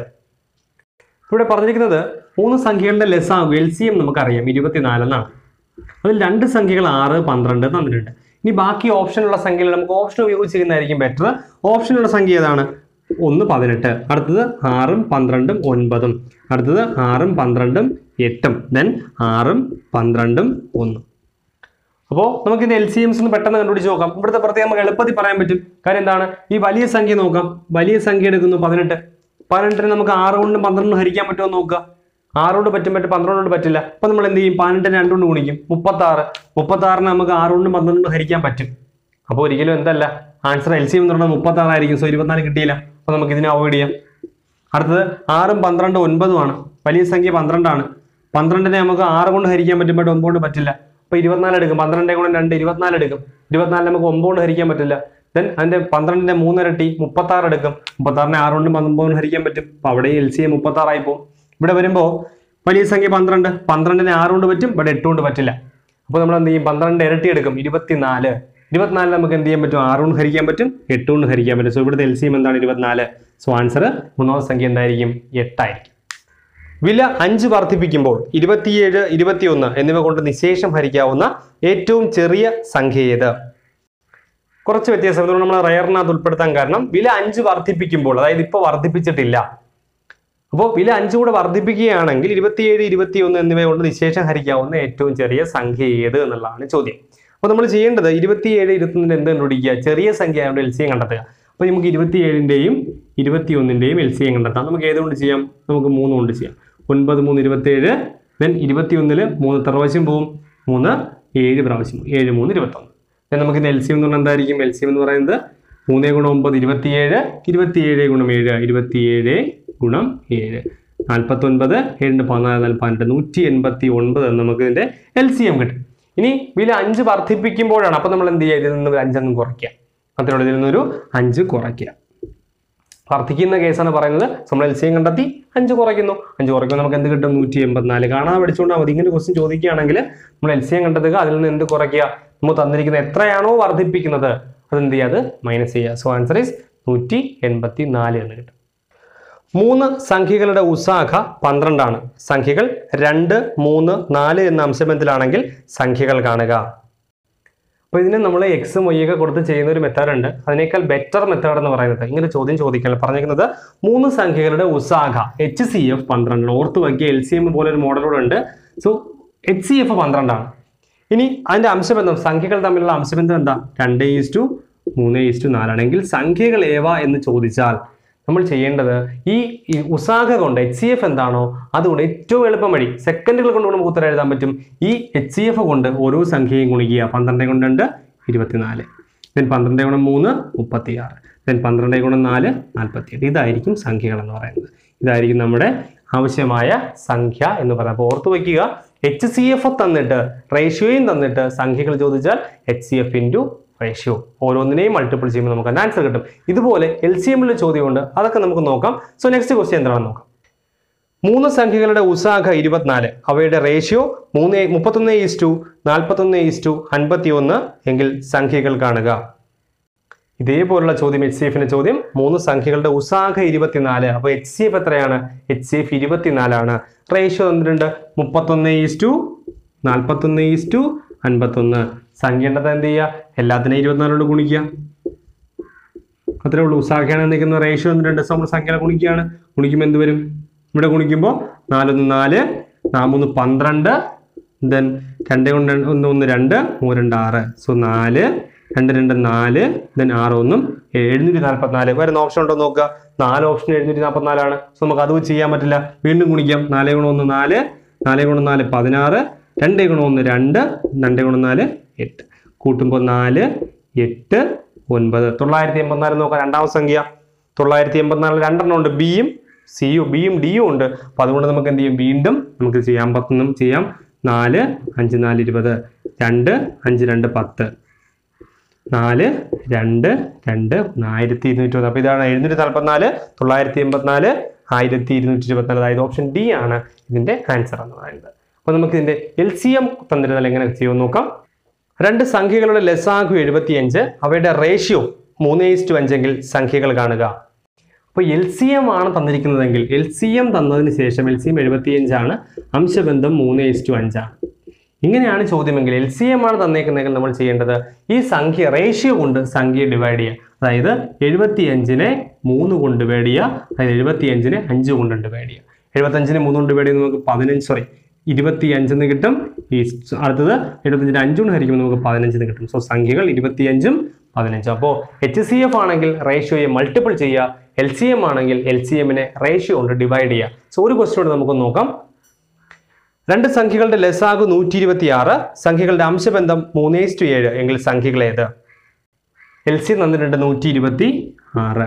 ഇവിടെ പറഞ്ഞിരിക്കുന്നത് മൂന്ന് സംഖ്യകളുടെ ലസാഗു എൽ സി എം നമുക്കറിയാം ഇരുപത്തിനാല് എന്നാണ് അതിൽ രണ്ട് സംഖ്യകൾ ആറ് പന്ത്രണ്ട് തന്നിട്ടുണ്ട് ഇനി ബാക്കി ഓപ്ഷനുള്ള സംഖ്യകൾ നമുക്ക് ഓപ്ഷൻ ഉപയോഗിച്ച് ചെയ്യുന്നതായിരിക്കും ബെറ്റർ ഓപ്ഷനുള്ള സംഖ്യ ഏതാണ് ഒന്ന് പതിനെട്ട് അടുത്തത് ആറും പന്ത്രണ്ടും ഒൻപതും അടുത്തത് ആറും പന്ത്രണ്ടും എട്ടും ദെൻ ആറും പന്ത്രണ്ടും ഒന്നും അപ്പോൾ നമുക്ക് ഇതിന്റെ എൽ സി എംസ് ഒന്ന് പെട്ടെന്ന് കണ്ടുപിടിച്ച് നോക്കാം ഇവിടുത്തെ പ്രത്യേകം നമുക്ക് എളുപ്പത്തിൽ പറയാൻ പറ്റും കാര്യം എന്താണ് ഈ വലിയ സംഖ്യ നോക്കാം വലിയ സംഖ്യ എടുക്കുന്നു പതിനെട്ട് പതിനെട്ടിന് നമുക്ക് ആറ് കൊണ്ടും പന്ത്രണ്ടും ഹരിക്കാൻ പറ്റുമോ എന്ന് നോക്കുക ആറ് കൊണ്ട് പറ്റും പറ്റും പന്ത്രണ്ട് കൊണ്ട് പറ്റില്ല അപ്പൊ നമ്മൾ എന്ത് ചെയ്യും പതിനെട്ടിന് രണ്ട് കൊണ്ട് ഗുണിക്കും മുപ്പത്തി ആറ് മുപ്പത്തി ആറിന് നമുക്ക് ആറ് കൊണ്ടും പന്ത്രണ്ട് കൊണ്ടും ഹരിക്കാൻ പറ്റും അപ്പോൾ ഒരിക്കലും എന്തല്ല ആൻസർ എൽ സി എം എന്ന് പറഞ്ഞാൽ മുപ്പത്തി ആറായിരിക്കും സോ ഇരുപത്തിനാല് കിട്ടിയില്ല അപ്പോൾ നമുക്ക് ഇതിനെ അവോയ്ഡ് ചെയ്യാം അടുത്തത് ആറും പന്ത്രണ്ടും ഒൻപതുമാണ് വലിയ സംഖ്യ പന്ത്രണ്ടാണ് പന്ത്രണ്ടിനെ നമുക്ക് ആറ് കൊണ്ട് ഹരിക്കാൻ പറ്റും ബട്ട് ഒമ്പത് കൊണ്ട് പറ്റില്ല അപ്പൊ ഇരുപത്തിനാല് എടുക്കും പന്ത്രണ്ടേ ഗുണം രണ്ട് ഇരുപത്തിനാല് എടുക്കും ഇരുപത്തിനാലിന് നമുക്ക് ഒമ്പത് കൊണ്ട് ഹരിക്കാൻ പറ്റില്ല ദെൻ അതിന്റെ പന്ത്രണ്ടിന്റെ മൂന്നിരട്ടി മുപ്പത്തി ആറ് എടുക്കും മുപ്പത്തി ആറിനെ ആറ് കൊണ്ട് ഒമ്പത് കൊണ്ട് ഹരിക്കാൻ പറ്റും അപ്പൊ അവിടെ എൽ സി എം മുപ്പത്തി ആറായി പോകും ഇവിടെ വരുമ്പോൾ വലിയ സംഖ്യ പന്ത്രണ്ട് പന്ത്രണ്ടിനെ ആറ് കൊണ്ട് പറ്റും ബട്ട് എട്ട് കൊണ്ട് പറ്റില്ല അപ്പോൾ നമ്മൾ എന്ത് ചെയ്യും പന്ത്രണ്ട് ഇരട്ടി എടുക്കും ഇരുപത്തിനാല് ഇരുപത്തിനാലിൽ നമുക്ക് എന്ത് ചെയ്യാൻ പറ്റും ആറ് കൊണ്ട് ഹരിക്കാൻ പറ്റും എട്ട് കൊണ്ട് ഹരിക്കാൻ പറ്റും സോ ഇവിടുത്തെ എൽ സി എം എന്താണ് ഇരുപത്തിനാല് സോ ആൻസർ മൂന്നാമത്തെ സംഖ്യ എന്തായിരിക്കും എട്ടായിരിക്കും വില അഞ്ച് വർദ്ധിപ്പിക്കുമ്പോൾ ഇരുപത്തിയേഴ് ഇരുപത്തിയൊന്ന് എന്നിവ കൊണ്ട് നിശേഷം ഹരിക്കാവുന്ന ഏറ്റവും ചെറിയ സംഖ്യ ഏത് കുറച്ച് വ്യത്യാസം അതുകൊണ്ട് നമ്മൾ റയറിനകത്ത് ഉൾപ്പെടുത്താൻ കാരണം വില അഞ്ച് വർദ്ധിപ്പിക്കുമ്പോൾ അതായത് ഇപ്പോൾ വർദ്ധിപ്പിച്ചിട്ടില്ല അപ്പോൾ വില അഞ്ച് കൂടെ വർദ്ധിപ്പിക്കുകയാണെങ്കിൽ ഇരുപത്തിയേഴ് ഇരുപത്തിയൊന്ന് എന്നിവ കൊണ്ട് നിശേഷം ഹരിക്കാവുന്ന ഏറ്റവും ചെറിയ സംഖ്യ ഏത് എന്നുള്ളതാണ് ചോദ്യം അപ്പോൾ നമ്മൾ ചെയ്യേണ്ടത് ഇരുപത്തിയേഴ് ഇരുപത്തൊന്നിന് എന്ത് കണ്ടുപിടിക്കുക ചെറിയ സംഖ്യ ആയതുകൊണ്ട് എൽ സി എം കണ്ടെത്തുക അപ്പോൾ നമുക്ക് ഇരുപത്തിയേഴിൻ്റെയും ഇരുപത്തിയൊന്നിൻ്റെയും എൽ സി എം കണ്ടെത്താം നമുക്ക് ഏതുകൊണ്ട് ചെയ്യാം നമുക്ക് മൂന്ന് കൊണ്ട് ചെയ്യാം ഒൻപത് മൂന്ന് ഇരുപത്തിയേഴ് ദെൻ ഇരുപത്തിയൊന്നില് മൂന്ന് എത്ര പ്രാവശ്യം പോവും മൂന്ന് ഏഴ് പ്രാവശ്യം പോവും. ഏഴ് മൂന്ന് ഇരുപത്തൊന്ന് ദെൻ നമുക്ക് എൽ സി എം എന്ന് പറഞ്ഞാൽ എന്തായിരിക്കും എൽ സി എം എന്ന് പറയുന്നത് മൂന്നേ ഗുണം ഒമ്പത് ഇരുപത്തിയേഴ് ഇരുപത്തിയേഴ് ഗുണം ഏഴ് ഇരുപത്തിയേഴ് ഗുണം ഏഴ് നാൽപ്പത്തൊൻപത് ഏഴിൻ്റെ പതിനാല് നാല് പന്ത്രണ്ട് നൂറ്റി എൺപത്തി ഒൻപത് എന്ന് നമുക്ക് ഇതിന്റെ എൽ സി എം കിട്ടും ഇനി വില അഞ്ച് വർദ്ധിപ്പിക്കുമ്പോഴാണ് അപ്പൊ നമ്മൾ എന്ത് ചെയ്യുക ഇതിൽ നിന്ന് ഒരു അഞ്ചെന്ന് കുറയ്ക്കുക അത്രയുള്ള ഇതിൽ നിന്നൊരു അഞ്ച് കുറയ്ക്കുക വർദ്ധിക്കുന്ന കേസാണ് പറയുന്നത് നമ്മൾ എൽ സി എം കണ്ടെത്തി അഞ്ച് കുറയ്ക്കുന്നു അഞ്ച് കുറയ്ക്കുമ്പോൾ നമുക്ക് എന്ത് കിട്ടും നൂറ്റി എൺപത്തിനാല് കാണാതെ പഠിച്ചുകൊണ്ടാൽ മതി ഇങ്ങനെ ക്വസ്റ്റ്യൻ ചോദിക്കുകയാണെങ്കിൽ നമ്മൾ എൽ സി എം കണ്ടെത്തുക അതിൽ നിന്ന് എന്ത് കുറയ്ക്കുക നമ്മൾ തന്നിരിക്കുന്നത് എത്രയാണോ വർദ്ധിപ്പിക്കുന്നത് അത് എന്ത് ചെയ്യുക അത് മൈനസ് ചെയ്യുക സോ ആൻസർ ഈസ് നൂറ്റി എൺപത്തി നാല് എന്ന് കിട്ടും മൂന്ന് സംഖ്യകളുടെ ഉസാഖ പന്ത്രണ്ടാണ് സംഖ്യകൾ രണ്ട് മൂന്ന് നാല് എന്ന അംശബന്ധത്തിലാണെങ്കിൽ സംഖ്യകൾ കാണുക അപ്പോൾ ഇതിന് നമ്മൾ എക്സും വൈ ഒക്കെ കൊടുത്ത് ചെയ്യുന്ന ഒരു മെത്തേഡ് ഉണ്ട് അതിനേക്കാൾ ബെറ്റർ മെത്തേഡ് എന്ന് പറയുന്നത് ഇങ്ങനെ ചോദ്യം ചോദിക്കാൻ പറഞ്ഞിരിക്കുന്നത് മൂന്ന് സംഖ്യകളുടെ ഉസാഖ എച്ച് സി എഫ് പന്ത്രണ്ട് ഓർത്ത് വയ്ക്കുക എൽ സി എം പോലെ ഒരു മോഡലൂടെ ഉണ്ട് സോ എച്ച് സി എഫ് പന്ത്രണ്ടാണ് ഇനി അതിന്റെ അംശബന്ധം സംഖ്യകൾ തമ്മിലുള്ള അംശബന്ധം എന്താ രണ്ട് ഈസ് ടു മൂന്ന് ഈസ്റ്റു നാലാണെങ്കിൽ സംഖ്യകൾ ഏവ എന്ന് ചോദിച്ചാൽ നമ്മൾ ചെയ്യേണ്ടത് ഈ ഈ ഉസാഖ കൊണ്ട് എച്ച് സി എഫ് എന്താണോ അതുകൊണ്ട് ഏറ്റവും എളുപ്പം വഴി സെക്കൻഡുകൾ കൊണ്ട് നമുക്ക് ഉത്തരം എഴുതാൻ പറ്റും ഈ എച്ച് സി എഫ് കൊണ്ട് ഓരോ സംഖ്യയും ഗുണിക്കുക പന്ത്രണ്ട് കൊണ്ട് രണ്ട് ഇരുപത്തിനാല് ദെൻ പന്ത്രണ്ട് ഗുണം മൂന്ന് മുപ്പത്തിയാറ് ദെൻ പന്ത്രണ്ട് ഗുണം നാല് നാൽപ്പത്തിയെട്ട് ഇതായിരിക്കും സംഖ്യകൾ എന്ന് പറയുന്നത് ഇതായിരിക്കും നമ്മുടെ ആവശ്യമായ സംഖ്യ എന്ന് പറയുന്നത് അപ്പോൾ ഓർത്ത് വയ്ക്കുക എച്ച് സി എഫ് തന്നിട്ട് റേഷ്യോയും തന്നിട്ട് സംഖ്യകൾ ചോദിച്ചാൽ H C F into ratio ഓരോന്നിനെയും മൾട്ടിപ്പിൾ ചെയ്യുമ്പോൾ നമുക്ക് ആൻസർ കിട്ടും ഇതുപോലെ എൽ സി എമ്മിൽ ചോദ്യമുണ്ട് അതൊക്കെ നമുക്ക് നോക്കാം സോ നെക്സ്റ്റ് ക്വസ്റ്റ്യൻ എന്താണെന്ന് നോക്കാം മൂന്ന് സംഖ്യകളുടെ ഉസാഖ ഇരുപത്തിനാല് അവയുടെ റേഷ്യോ മൂന്ന് മുപ്പത്തൊന്ന് ഈസ് ടു നാൽപ്പത്തൊന്ന് ഈസ് ടു അൻപത്തി ഒന്ന് എങ്കിൽ സംഖ്യകൾ കാണുക ഇതേപോലുള്ള ചോദ്യം എച്ച് സി എഫിന്റെ ചോദ്യം മൂന്ന് സംഖ്യകളുടെ ഉസാഖ ഇരുപത്തിനാല് അപ്പോൾ എച്ച് സി എഫ് എത്രയാണ് എച്ച് സി എഫ് ഇരുപത്തിനാലാണ് റേഷ്യോ തന്നിട്ടുണ്ട് മുപ്പത്തൊന്ന് ഈസ് ടു നാൽപ്പത്തൊന്ന് ഈസ് ടു അൻപത്തൊന്ന് സംഖ്യയുടെ എന്ത് ചെയ്യുക എല്ലാത്തിനെയും ഇരുപത്തിനാലോട് ഗുണിക്കുക അത്രേ ഉള്ളൂ ഉസാഖയാണ് നിൽക്കുന്ന റേഷ്യോ തന്നിട്ടുണ്ട് സോ നമ്മൾ സംഖ്യകളെ ഗുണിക്കുകയാണ് ഗുണിക്കുമ്പോൾ എന്ത് വരും ഇവിടെ ഗുണിക്കുമ്പോൾ നാലൊന്ന് നാല് നാമൂന്ന് പന്ത്രണ്ട് ദെൻ രണ്ട് കൊണ്ട് രണ്ട് ഒന്ന് ഒന്ന് രണ്ട് മൂന്ന് രണ്ട് ആറ് സോ നാല് രണ്ട് രണ്ട് നാല് ദെൻ ആറ് ഒന്നും എഴുന്നൂറ്റി നാൽപ്പത്തിനാല് വരുന്ന ഓപ്ഷൻ ഉണ്ടോ എന്ന് നോക്കുക നാല് ഓപ്ഷൻ എഴുന്നൂറ്റി നാൽപ്പത്തിനാലാണ് സോ നമുക്ക് അത് ചെയ്യാൻ പറ്റില്ല വീണ്ടും ഗുണിക്കാം നാല് ഗുണം ഒന്ന് നാല് നാല് ഗുണം നാല് പതിനാറ് രണ്ട് ഗുണം ഒന്ന് രണ്ട് രണ്ട് ഗുണം നാല് എട്ട് കൂട്ടുമ്പോൾ നാല് എട്ട് ഒൻപത് തൊള്ളായിരത്തി എൺപത്തിനാല് നോക്കാം രണ്ടാമത്തെ സംഖ്യ തൊള്ളായിരത്തി എൺപത്തിനാല് രണ്ടെണ്ണം ഉണ്ട് ബിയും സിയും ബിയും ഡിയും ഉണ്ട് അപ്പൊ അതുകൊണ്ട് നമുക്ക് എന്ത് ചെയ്യും വീണ്ടും നമുക്ക് ചെയ്യാൻ പറ്റുന്നതും ചെയ്യാം നാല് അഞ്ച് നാല് ഇരുപത് രണ്ട് അഞ്ച് രണ്ട് പത്ത് നാല് രണ്ട് രണ്ട് ആയിരത്തി ഇരുന്നൂറ്റി ഇരുപത് അപ്പൊ ഇതാണ് എഴുന്നൂറ്റി നാൽപ്പത്തിനാല് തൊള്ളായിരത്തി എൺപത്തിനാല് ആയിരത്തി ഇരുന്നൂറ്റി ഇരുപത്തിനാല് അതായത് ഓപ്ഷൻ ഡി ആണ് ഇതിന്റെ ആൻസർ എന്ന് പറയുന്നത് അപ്പൊ നമുക്ക് ഇതിന്റെ എൽ സി എം തന്നിരുന്നാൽ എങ്ങനെ ചെയ്യുമെന്ന് നോക്കാം രണ്ട് സംഖ്യകളുടെ ലസാഗു എഴുപത്തിയഞ്ച് അവയുടെ റേഷ്യോ മൂന്ന് ഈസ്റ്റു അഞ്ചെങ്കിൽ സംഖ്യകൾ കാണുക അപ്പോൾ എൽ സി എം ആണ് തന്നിരിക്കുന്നതെങ്കിൽ എൽ സി എം തന്നതിന് ശേഷം എൽ സി എം എഴുപത്തിയഞ്ചാണ് അംശബന്ധം മൂന്ന് ഈസ്റ്റു അഞ്ചാണ് ഇങ്ങനെയാണ് ചോദ്യമെങ്കിൽ എൽ സി എം ആണ് തന്നേക്കുന്നതെങ്കിൽ നമ്മൾ ചെയ്യേണ്ടത് ഈ സംഖ്യ റേഷ്യോ കൊണ്ട് സംഖ്യ ഡിവൈഡ് ചെയ്യുക അതായത് എഴുപത്തിയഞ്ചിനെ മൂന്ന് കൊണ്ട് ഡിവൈഡ് ചെയ്യുക അതായത് എഴുപത്തിയഞ്ചിനെ അഞ്ച് കൊണ്ട് ഡിവൈഡ് ചെയ്യുക എഴുപത്തഞ്ചിനെ മൂന്ന് കൊണ്ട് ഡിവൈഡ് ചെയ്യുമ്പോൾ നമുക്ക് പതിനഞ്ച് സോറി ഇരുപത്തി അഞ്ചെന്ന് കിട്ടും ഈ സ് അടുത്തത് എഴുപത്തഞ്ചിന് അഞ്ചുകൊണ്ട് ഹരിക്കുമ്പോൾ നമുക്ക് പതിനഞ്ചിന് കിട്ടും സോ സംഖ്യകൾ ഇരുപത്തിയഞ്ചും പതിനഞ്ചും അപ്പോൾ എച്ച് സി എഫ് ആണെങ്കിൽ റേഷ്യോയെ മൾട്ടിപ്പിൾ ചെയ്യുക എൽ സി എം ആണെങ്കിൽ എൽ സി എമ്മിനെ റേഷ്യോ കൊണ്ട് ഡിവൈഡ് ചെയ്യുക സോ ഒരു ക്വസ്റ്റ്യൻ നമുക്ക് നോക്കാം രണ്ട് സംഖ്യകളുടെ ലസാഗു നൂറ്റി ഇരുപത്തി ആറ് സംഖ്യകളുടെ അംശബന്ധം മൂന്നേസ്റ്റു ഏഴ് എങ്കിൽ സംഖ്യകൾ ഏത് എൽ സി തന്നിട്ടുണ്ട് നൂറ്റി ഇരുപത്തി ആറ്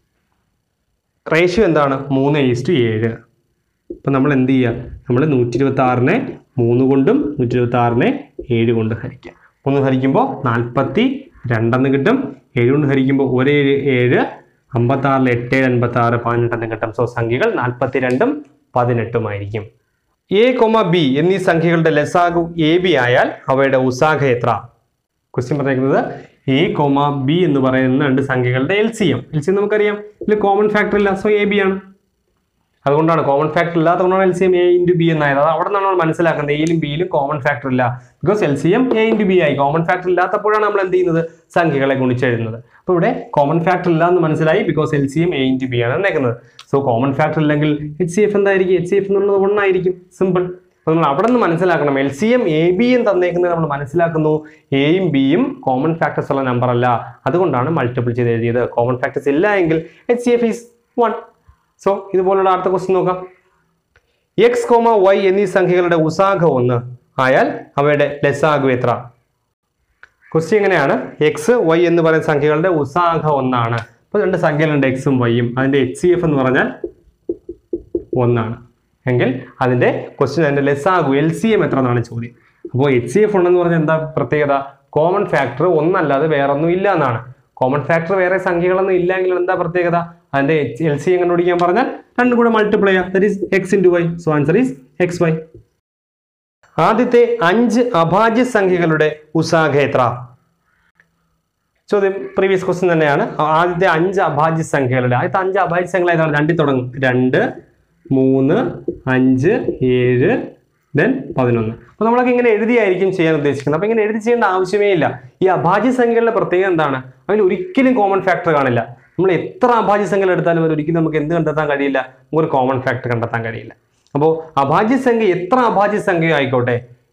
റേഷ്യോ എന്താണ് മൂന്ന് ഈസ്റ്റു ഏഴ് അപ്പം നമ്മൾ എന്ത് ചെയ്യുക നമ്മൾ നൂറ്റി ഇരുപത്തി ആറിനെ മൂന്ന് കൊണ്ടും നൂറ്റി ഇരുപത്തി ആറിനെ ഏഴ് കൊണ്ട് ഹരിക്കുക മൂന്ന് ഹരിക്കുമ്പോൾ നാൽപ്പത്തി രണ്ടെന്ന് കിട്ടും ഏഴ് കൊണ്ട് ഹരിക്കുമ്പോൾ ഒരേഴ് ഏഴ് അമ്പത്തി ആറിൽ എട്ട് ഏഴ് അൻപത്തി ആറ് പതിനെട്ടെന്ന് കിട്ടും സോ സംഖ്യകൾ നാൽപ്പത്തി രണ്ടും പതിനെട്ടുമായിരിക്കും എ കൊമ ബി എന്നീ സംഖ്യകളുടെ ലസാഗു എ ബി ആയാൽ അവയുടെ ഉസാഖ എത്ര ക്വസ്റ്റ്യൻ പറഞ്ഞിരിക്കുന്നത് എ കോമ ബി എന്ന് പറയുന്ന രണ്ട് സംഖ്യകളുടെ L C M L C M നമുക്കറിയാം ഇതിൽ കോമൺ ഫാക്ടർ ഇല്ല സോ എ ബി ആണ് അതുകൊണ്ടാണ് കോമൺ ഫാക്ടർ ഇല്ലാത്തതുകൊണ്ടാണ് L C M A into B എന്നായത് അത് അവിടെ നിന്നാണ് നമ്മൾ മനസ്സിലാക്കുന്നത് എയിലും ബിയിലും കോമൺ ഫാക്ടർ ഇല്ല because L C M A into B ആയി കോമൺ ഫാക്ടർ ഇല്ലാത്തപ്പോഴാണ് നമ്മൾ എന്ത് ചെയ്യുന്നത് സംഖ്യകളെ ഗുണിച്ചെഴുതുന്നത് അപ്പോൾ ഇവിടെ കോമൺ ഫാക്ടർ ഇല്ല എന്ന് മനസ്സിലായി because L C M A into B ആണ് എന്നേക്കുന്നത് സോ കോമൺ ഫാക്ടർ ഇല്ലെങ്കിൽ എച്ച് സി എഫ് എന്തായിരിക്കും എച്ച് സി എഫ് എന്നുള്ളത് ഒന്നായിരിക്കും സിമ്പിൾ അപ്പോൾ നമ്മൾ അവിടെ നിന്ന് മനസ്സിലാക്കണം എൽ സി എം എ ബിയും തന്നേക്കുന്നത് നമ്മൾ മനസ്സിലാക്കുന്നു എയും ബിയും കോമൺ ഫാക്ടേഴ്സ് ഉള്ള നമ്പർ അല്ല അതുകൊണ്ടാണ് മൾട്ടിപ്പിൾ ചെയ്ത് എഴുതിയത് കോമൺ ഫാക്ടേഴ്സ് ഇല്ല എങ്കിൽ H C F is one so ഇതുപോലുള്ള അടുത്ത ക്വസ്റ്റ്യൻ നോക്കാം എക്സ് കോമ വൈ എന്നീ സംഖ്യകളുടെ ഉസാഖ ഒന്ന് ആയാൽ അവയുടെ ലസാഗു എത്ര ക്വസ്റ്റ്യൻ എങ്ങനെയാണ് എക്സ് വൈ എന്ന് പറയുന്ന സംഖ്യകളുടെ ഉസാഖ ഒന്നാണ് അപ്പോൾ രണ്ട് സംഖ്യകളുണ്ട് എക്സും വൈയും അതിന്റെ എച്ച് സി എഫ് എന്ന് പറഞ്ഞാൽ ഒന്നാണ് എങ്കിൽ അതിന്റെ ക്വസ്റ്റ്യൻ അതിന്റെ ലെസ്സാകു എൽ സി എം എത്ര എന്നാണ് ചോദ്യം അപ്പോൾ എച്ച് സി എഫ് ഉണ്ടെന്ന് പറഞ്ഞാൽ എന്താ പ്രത്യേകത കോമൺ ഫാക്ടർ ഒന്നല്ലാതെ വേറെ ഒന്നും ഇല്ല എന്നാണ് കോമൺ ഫാക്ടർ വേറെ സംഖ്യകളൊന്നും ഇല്ല എങ്കിൽ എന്താ പ്രത്യേകത അതിന്റെ എൽ സി എം കണ്ടുപിടിക്കാൻ പറഞ്ഞാൽ രണ്ടും കൂടെ മൾട്ടിപ്ലൈ ചെയ്യാം that is x into y so answer is x y ആദ്യത്തെ അഞ്ച് അഭാജ്യ സംഖ്യകളുടെ ഉസാഖ എത്ര ചോദ്യം പ്രീവിയസ് ക്വസ്റ്റ്യൻ തന്നെയാണ് ആദ്യത്തെ അഞ്ച് അഭാജ്യ സംഖ്യകളുടെ ആദ്യത്തെ അഞ്ച് അഭാജ്യ സംഖ്യകൾ ഏതാണ് രണ്ടിൽ തുടങ്ങും രണ്ട് മൂന്ന് അഞ്ച് ഏഴ് ദെൻ പതിനൊന്ന് അപ്പോൾ നമ്മളൊക്കെ ഇങ്ങനെ എഴുതിയായിരിക്കും ചെയ്യാൻ ഉദ്ദേശിക്കുന്നത് അപ്പോൾ ഇങ്ങനെ എഴുതി ചെയ്യേണ്ട ആവശ്യമേ ഇല്ല ഈ അഭാജ്യ സംഖ്യകളുടെ പ്രത്യേകത എന്താണ് അതിൽ ഒരിക്കലും കോമൺ ഫാക്ടർ കാണില്ല നമ്മൾ എത്ര അഭാജ്യ സംഖ്യകൾ എടുത്താലും അതിൽ ഒരിക്കലും നമുക്ക് എന്ത് കണ്ടെത്താൻ കഴിയില്ല നമുക്കൊരു കോമൺ ഫാക്ടർ കണ്ടെത്താൻ കഴിയില്ല അപ്പോൾ അഭാജ്യ സംഖ്യ എത്ര അഭാജ്യ സംഖ്യ ആയിക്കോട്ടെ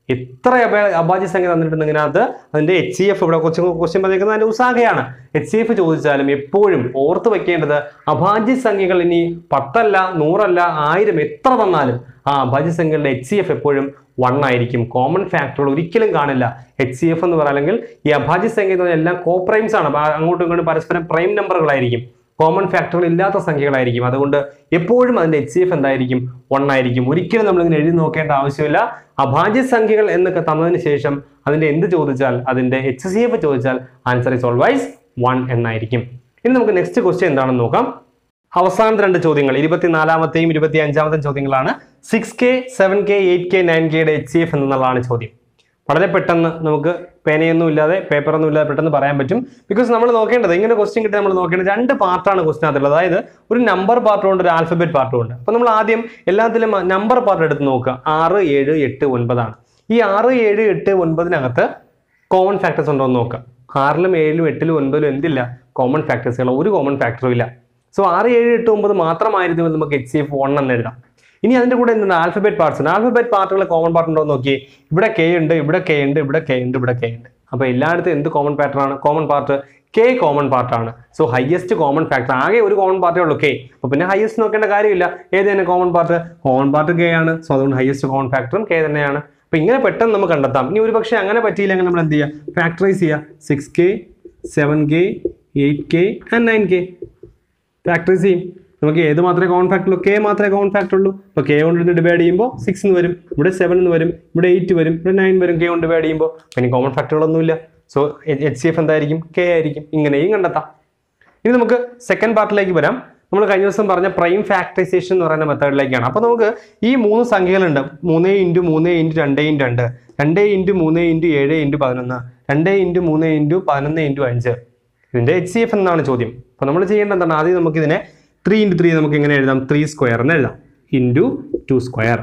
എത്ര അഭ- അഭാജ്യ സംഖ്യ തന്നിട്ടുണ്ടെങ്കിൽ അതിനകത്ത് അതിന്റെ എച്ച് സി എഫ് ഇവിടെ കൊച്ചു ക്വസ്റ്റ്യൻ പറഞ്ഞിരിക്കുന്നത് അതിന്റെ ഉസാഖയാണ് എച്ച് സി എഫ് ചോദിച്ചാലും എപ്പോഴും ഓർത്ത് വെക്കേണ്ടത് അഭാജ്യ സംഖ്യകൾ ഇനി പത്തല്ല നൂറല്ല ആയിരം എത്ര തന്നാലും ആ അഭാജ്യ സംഖ്യകളുടെ എച്ച് സി എഫ് എപ്പോഴും വൺ ആയിരിക്കും കോമൺ ഫാക്ടറുകൾ ഒരിക്കലും കാണില്ല എച്ച് സി എഫ് എന്ന് പറയുക അല്ലെങ്കിൽ ഈ അഭാജ്യ സംഖ്യ എന്ന് പറഞ്ഞാൽ എല്ലാം കോപ്രൈംസ് ആണ് അപ്പൊ അങ്ങോട്ടും ഇങ്ങോട്ടും പരസ്പരം പ്രൈം നമ്പറുകളായിരിക്കും കോമൺ ഫാക്ടറുകൾ ഇല്ലാത്ത സംഖ്യകളായിരിക്കും അതുകൊണ്ട് എപ്പോഴും അതിന്റെ എച്ച് സി എഫ് എന്തായിരിക്കും വൺ ആയിരിക്കും ഒരിക്കലും നമ്മൾ ഇങ്ങനെ എഴുതി നോക്കേണ്ട ആവശ്യമില്ല അഭാജ്യ സംഖ്യകൾ എന്നൊക്കെ തന്നതിന് ശേഷം അതിന്റെ എന്ത് ചോദിച്ചാൽ അതിന്റെ എച്ച് സി എഫ് ചോദിച്ചാൽ ആൻസർ ഇസ് ഓൾവൈസ് വൺ എന്നായിരിക്കും ഇനി നമുക്ക് നെക്സ്റ്റ് ക്വസ്റ്റ്യൻ എന്താണെന്ന് നോക്കാം അവസാനത്തെ രണ്ട് ചോദ്യങ്ങൾ ഇരുപത്തിനാലാമത്തെയും ഇരുപത്തി അഞ്ചാമത്തെയും ചോദ്യങ്ങളാണ് six K seven K eight K nine കെയുടെ എച്ച് സി എഫ് എന്നുള്ളതാണ് ചോദ്യം വളരെ പെട്ടെന്ന് നമുക്ക് പേനയൊന്നും ഇല്ലാതെ പേപ്പറൊന്നും ഇല്ലാതെ പെട്ടെന്ന് പറയാൻ പറ്റും ബിക്കോസ് നമ്മൾ നോക്കേണ്ടത് ഇങ്ങനെ ക്വസ്റ്റ്യൻ കിട്ടി നമ്മൾ നോക്കേണ്ടത് രണ്ട് പാർട്ടാണ് ക്വസ്റ്റ്യൻ അതിലുള്ളത് അതായത് ഒരു നമ്പർ പാർട്ടും ഉണ്ട് ഒരു ആൽഫബറ്റ് പാർട്ടും ഉണ്ട് അപ്പോൾ നമ്മൾ ആദ്യം എല്ലാത്തിലും നമ്പർ പാർട്ട് എടുത്ത് നോക്കുക ആറ് ഏഴ് എട്ട് ഒൻപതാണ് ഈ ആറ് ഏഴ് എട്ട് ഒൻപതിനകത്ത് കോമൺ ഫാക്ടേഴ്സ് ഉണ്ടോ എന്ന് നോക്കാം ആറിലും ഏഴിലും എട്ടിലും ഒൻപതിലും എന്തില്ല കോമൺ ഫാക്ടേഴ്സുകൾ ഒരു കോമൺ ഫാക്ടറും ഇല്ല സോ ആറ് ഏഴ് എട്ട് ഒമ്പത് മാത്രമായിരുന്നു നമുക്ക് എച്ച് സി എഫ് വൺ എന്ന് എഴുതാം ഇനി അതിന്റെ കൂടെ എന്താണ് ആൽഫബറ്റ് പാർട്സ് ഉണ്ട് ആൽഫബറ്റ് പാർട്ടുകൾ കോമൺ പാർട്ട് ഉണ്ടോ എന്ന് നോക്കി ഇവിടെ കെ ഉണ്ട് ഇവിടെ കെ ഉണ്ട് ഇവിടെ കെ ഉണ്ട് ഇവിടെ കെ ഉണ്ട് അപ്പൊ എല്ലായിടത്തും എന്ത് കോമൺ പാറ്റേൺ ആണ് കോമൺ പാർട്ട് കെ കോമൺ പാർട്ടാണ് സോ ഹയസ്റ്റ് കോമൺ ഫാക്ടർ ആകെ ഒരു കോമൺ പാർട്ടേ ഉള്ളൂ കെ അപ്പൊ പിന്നെ ഹയസ്റ്റ് നോക്കേണ്ട കാര്യമില്ല ഏത് തന്നെ common part common part K ആണ് സോ അതുകൊണ്ട് ഹയസ്റ്റ് കോമൺ ഫാക്ടറും കെ തന്നെയാണ് അപ്പൊ ഇങ്ങനെ പെട്ടെന്ന് നമുക്ക് കണ്ടെത്താം ഇനി ഒരു പക്ഷേ അങ്ങനെ പറ്റിയില്ലെങ്കിൽ നമ്മൾ എന്ത് ചെയ്യുക ഫാക്ടറൈസ് ചെയ്യുക six K seven K eight K and nine K factorize ചെയ്യും നമുക്ക് ഏത് മാത്രമേ കോമൺ ഫാക്ടർ ഉള്ളൂ കെ മാത്രമേ കോമൺ ഫാക്ടർ ഉള്ളൂ അപ്പോൾ കെ കൊണ്ട് ഇരുന്ന് ഡിവൈഡ് ചെയ്യുമ്പോൾ സിക്സ് എന്ന് വരും ഇവിടെ സെവൻ എന്ന് വരും ഇവിടെ എയ്റ്റ് വരും ഇവിടെ നയൻ വരും കെ കൊണ്ട് ഡിവൈഡ് ചെയ്യുമ്പോൾ പിന്നെ കോമൺ ഫാക്ടറുകളൊന്നുമില്ല സോ എച്ച് സി എഫ് എന്തായിരിക്കും കെ ആയിരിക്കും ഇങ്ങനെയും കണ്ടെത്താം ഇനി നമുക്ക് സെക്കൻഡ് പാർട്ടിലേക്ക് വരാം നമ്മൾ കഴിഞ്ഞ ദിവസം പറഞ്ഞ പ്രൈം ഫാക്ടറൈസേഷൻ എന്ന് പറയുന്ന മെത്തേഡിലേക്കാണ് അപ്പോൾ നമുക്ക് ഈ മൂന്ന് സംഖ്യകളുണ്ട് മൂന്ന് ഇൻറ്റു മൂന്ന് ഇൻറ്റു രണ്ട് ഇൻറ്റു രണ്ട് രണ്ട് ഇൻറ്റു മൂന്ന് ഇൻറ്റു ഏഴ് ഇൻറ്റു പതിനൊന്ന് രണ്ട് ഇൻറ്റു മൂന്ന് ഇൻറ്റു പതിനൊന്ന് ഇൻറ്റു അഞ്ച് ഇതിൻ്റെ എച്ച് സി എഫ് എന്നാണ് ചോദ്യം അപ്പോൾ നമ്മൾ ചെയ്യേണ്ടത് എന്താണ് ആദ്യം നമുക്ക് ഇതിനെ ത്രീ ഇൻറ്റു ത്രീ നമുക്ക് ഇങ്ങനെ എഴുതാം ത്രീ സ്ക്വയർ എന്ന് എഴുതാം ഇൻറ്റു ടു സ്ക്വയർ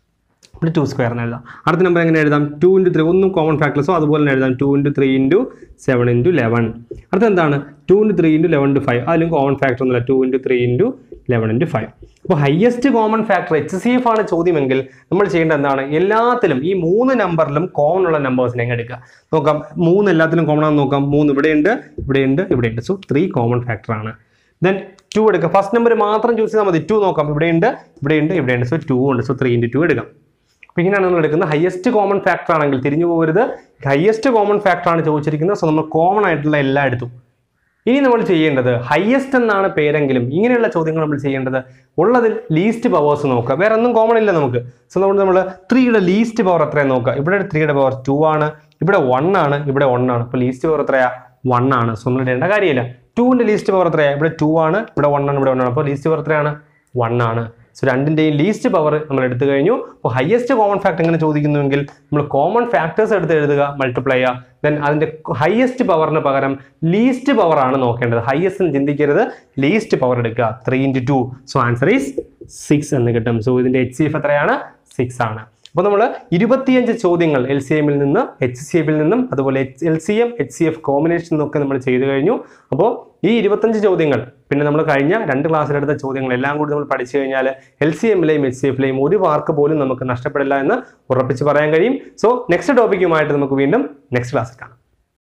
ഇവിടെ ടു സ്ക്വയർ എന്ന് എഴുതാം അടുത്ത നമ്പർ എങ്ങനെ എഴുതാം ടു ഇൻറ്റു ത്രീ ഒന്നും കോമൺ ഫാക്ടേഴ്സോ അതുപോലെ തന്നെ എഴുതാം two into three into seven into eleven അടുത്ത എന്താണ് two into three into eleven two five അതിലും കോമൺ ഫാക്ടർ ഒന്നുമില്ല two into three into eleven into five അപ്പോൾ highest common factor H C F ആണ് ചോദ്യമെങ്കിൽ നമ്മൾ ചെയ്യേണ്ടത് എന്താണ് എല്ലാത്തിലും ഈ മൂന്ന് നമ്പറിലും കോമൺ ഉള്ള നമ്പേഴ്സിനെ എങ്ങനെ എടുക്കുക നോക്കാം മൂന്ന് എല്ലാത്തിലും കോമൺ ആണെന്ന് നോക്കാം മൂന്ന് ഇവിടെയുണ്ട് ഇവിടെയുണ്ട് ഇവിടെയുണ്ട് സോ ത്രീ കോമൺ ഫാക്ടർ ആണ് ദെൻ ടു എടുക്കുക ഫസ്റ്റ് നമ്പർ മാത്രം ചൂസ് ചെയ്താൽ മതി ടു നോക്കാം ഇവിടെയുണ്ട് ഇവിടെയുണ്ട് ഇവിടെയുണ്ട് സോ ടു ഉണ്ട് സോ ത്രീ ഇൻറ്റു ടു എടുക്കാം അപ്പോൾ ഇങ്ങനെയാണ് നമ്മൾ എടുക്കുന്നത് ഹയസ്റ്റ് കോമൺ ഫാക്ടർ ആണെങ്കിൽ തിരിഞ്ഞു പോകരുത് ഹയസ്റ്റ് കോമൺ ഫാക്ടർ ആണ് ചോദിച്ചിരിക്കുന്നത് സോ നമ്മൾ കോമൺ ആയിട്ടുള്ള എല്ലാ എടുത്തും ഇനി നമ്മൾ ചെയ്യേണ്ടത് ഹയസ്റ്റ് എന്നാണ് പേരെങ്കിലും ഇങ്ങനെയുള്ള ചോദ്യങ്ങൾ നമ്മൾ ചെയ്യേണ്ടത് ഉള്ളതിൽ ലീസ്റ്റ് പവേഴ്സ് നോക്കുക വേറെ ഒന്നും കോമൺ ഇല്ല നമുക്ക് സോ അതുകൊണ്ട് നമ്മൾ ത്രീയുടെ ലീസ്റ്റ് പവർ എത്രയാണ് നോക്കുക ഇവിടെ ത്രീയുടെ പവർ ടു ആണ് ഇവിടെ വൺ ആണ് ഇവിടെ വൺ ആണ് അപ്പോൾ ലീസ്റ്റ് പവർ എത്രയാ വൺ ആണ് സോ നമ്മൾ ഇടേണ്ട കാര്യമില്ല ടുവിൻ്റെ ലീസ്റ്റ് പവർ എത്രയാണ് ഇവിടെ ടു ആണ് ഇവിടെ വൺ ആണ് ഇവിടെ വൺ ആണ് അപ്പോൾ ലീസ്റ്റ് പവർ എത്രയാണ് വൺ ആണ് സോ രണ്ടിൻ്റെയും ലീസ്റ്റ് പവർ നമ്മൾ എടുത്തു കഴിഞ്ഞു അപ്പോൾ ഹയസ്റ്റ് കോമൺ ഫാക്ടർ എങ്ങനെ ചോദിക്കുന്നുവെങ്കിൽ നമ്മൾ കോമൺ ഫാക്ടേഴ്സ് എടുത്ത് എഴുതുക മൾട്ടിപ്ലൈ ചെയ്യുക ദെൻ അതിൻ്റെ ഹയസ്റ്റ് പവറിന് പകരം ലീസ്റ്റ് പവർ ആണ് നോക്കേണ്ടത് ഹയസ്റ്റ് ചിന്തിക്കരുത് ലീസ്റ്റ് പവർ എടുക്കുക three into two so answer is six എന്ന് കിട്ടും സോ ഇതിൻ്റെ എച്ച് സി എഫ് എത്രയാണ് സിക്സ് ആണ് അപ്പോൾ നമ്മൾ ഇരുപത്തിയഞ്ച് ചോദ്യങ്ങൾ എൽ സി എമ്മിൽ നിന്ന് എച്ച് സി എഫിൽ നിന്നും അതുപോലെ L C M H C F combination എന്നൊക്കെ നമ്മൾ ചെയ്തു കഴിഞ്ഞു അപ്പോൾ ഈ ഇരുപത്തഞ്ച് ചോദ്യങ്ങൾ പിന്നെ നമ്മൾ കഴിഞ്ഞ രണ്ട് ക്ലാസ്സിലെടുത്ത ചോദ്യങ്ങൾ എല്ലാം കൂടി നമ്മൾ പഠിച്ചു കഴിഞ്ഞാൽ എൽ സി എമ്മിലെയും എച്ച് സി എഫിലെയും ഒരു മാർക്ക് പോലും നമുക്ക് നഷ്ടപ്പെടില്ല എന്ന് ഉറപ്പിച്ച് പറയാൻ കഴിയും സോ നെക്സ്റ്റ് ടോപ്പിക്കുമായിട്ട് നമുക്ക് വീണ്ടും നെക്സ്റ്റ് ക്ലാസ്സിൽ കാണാം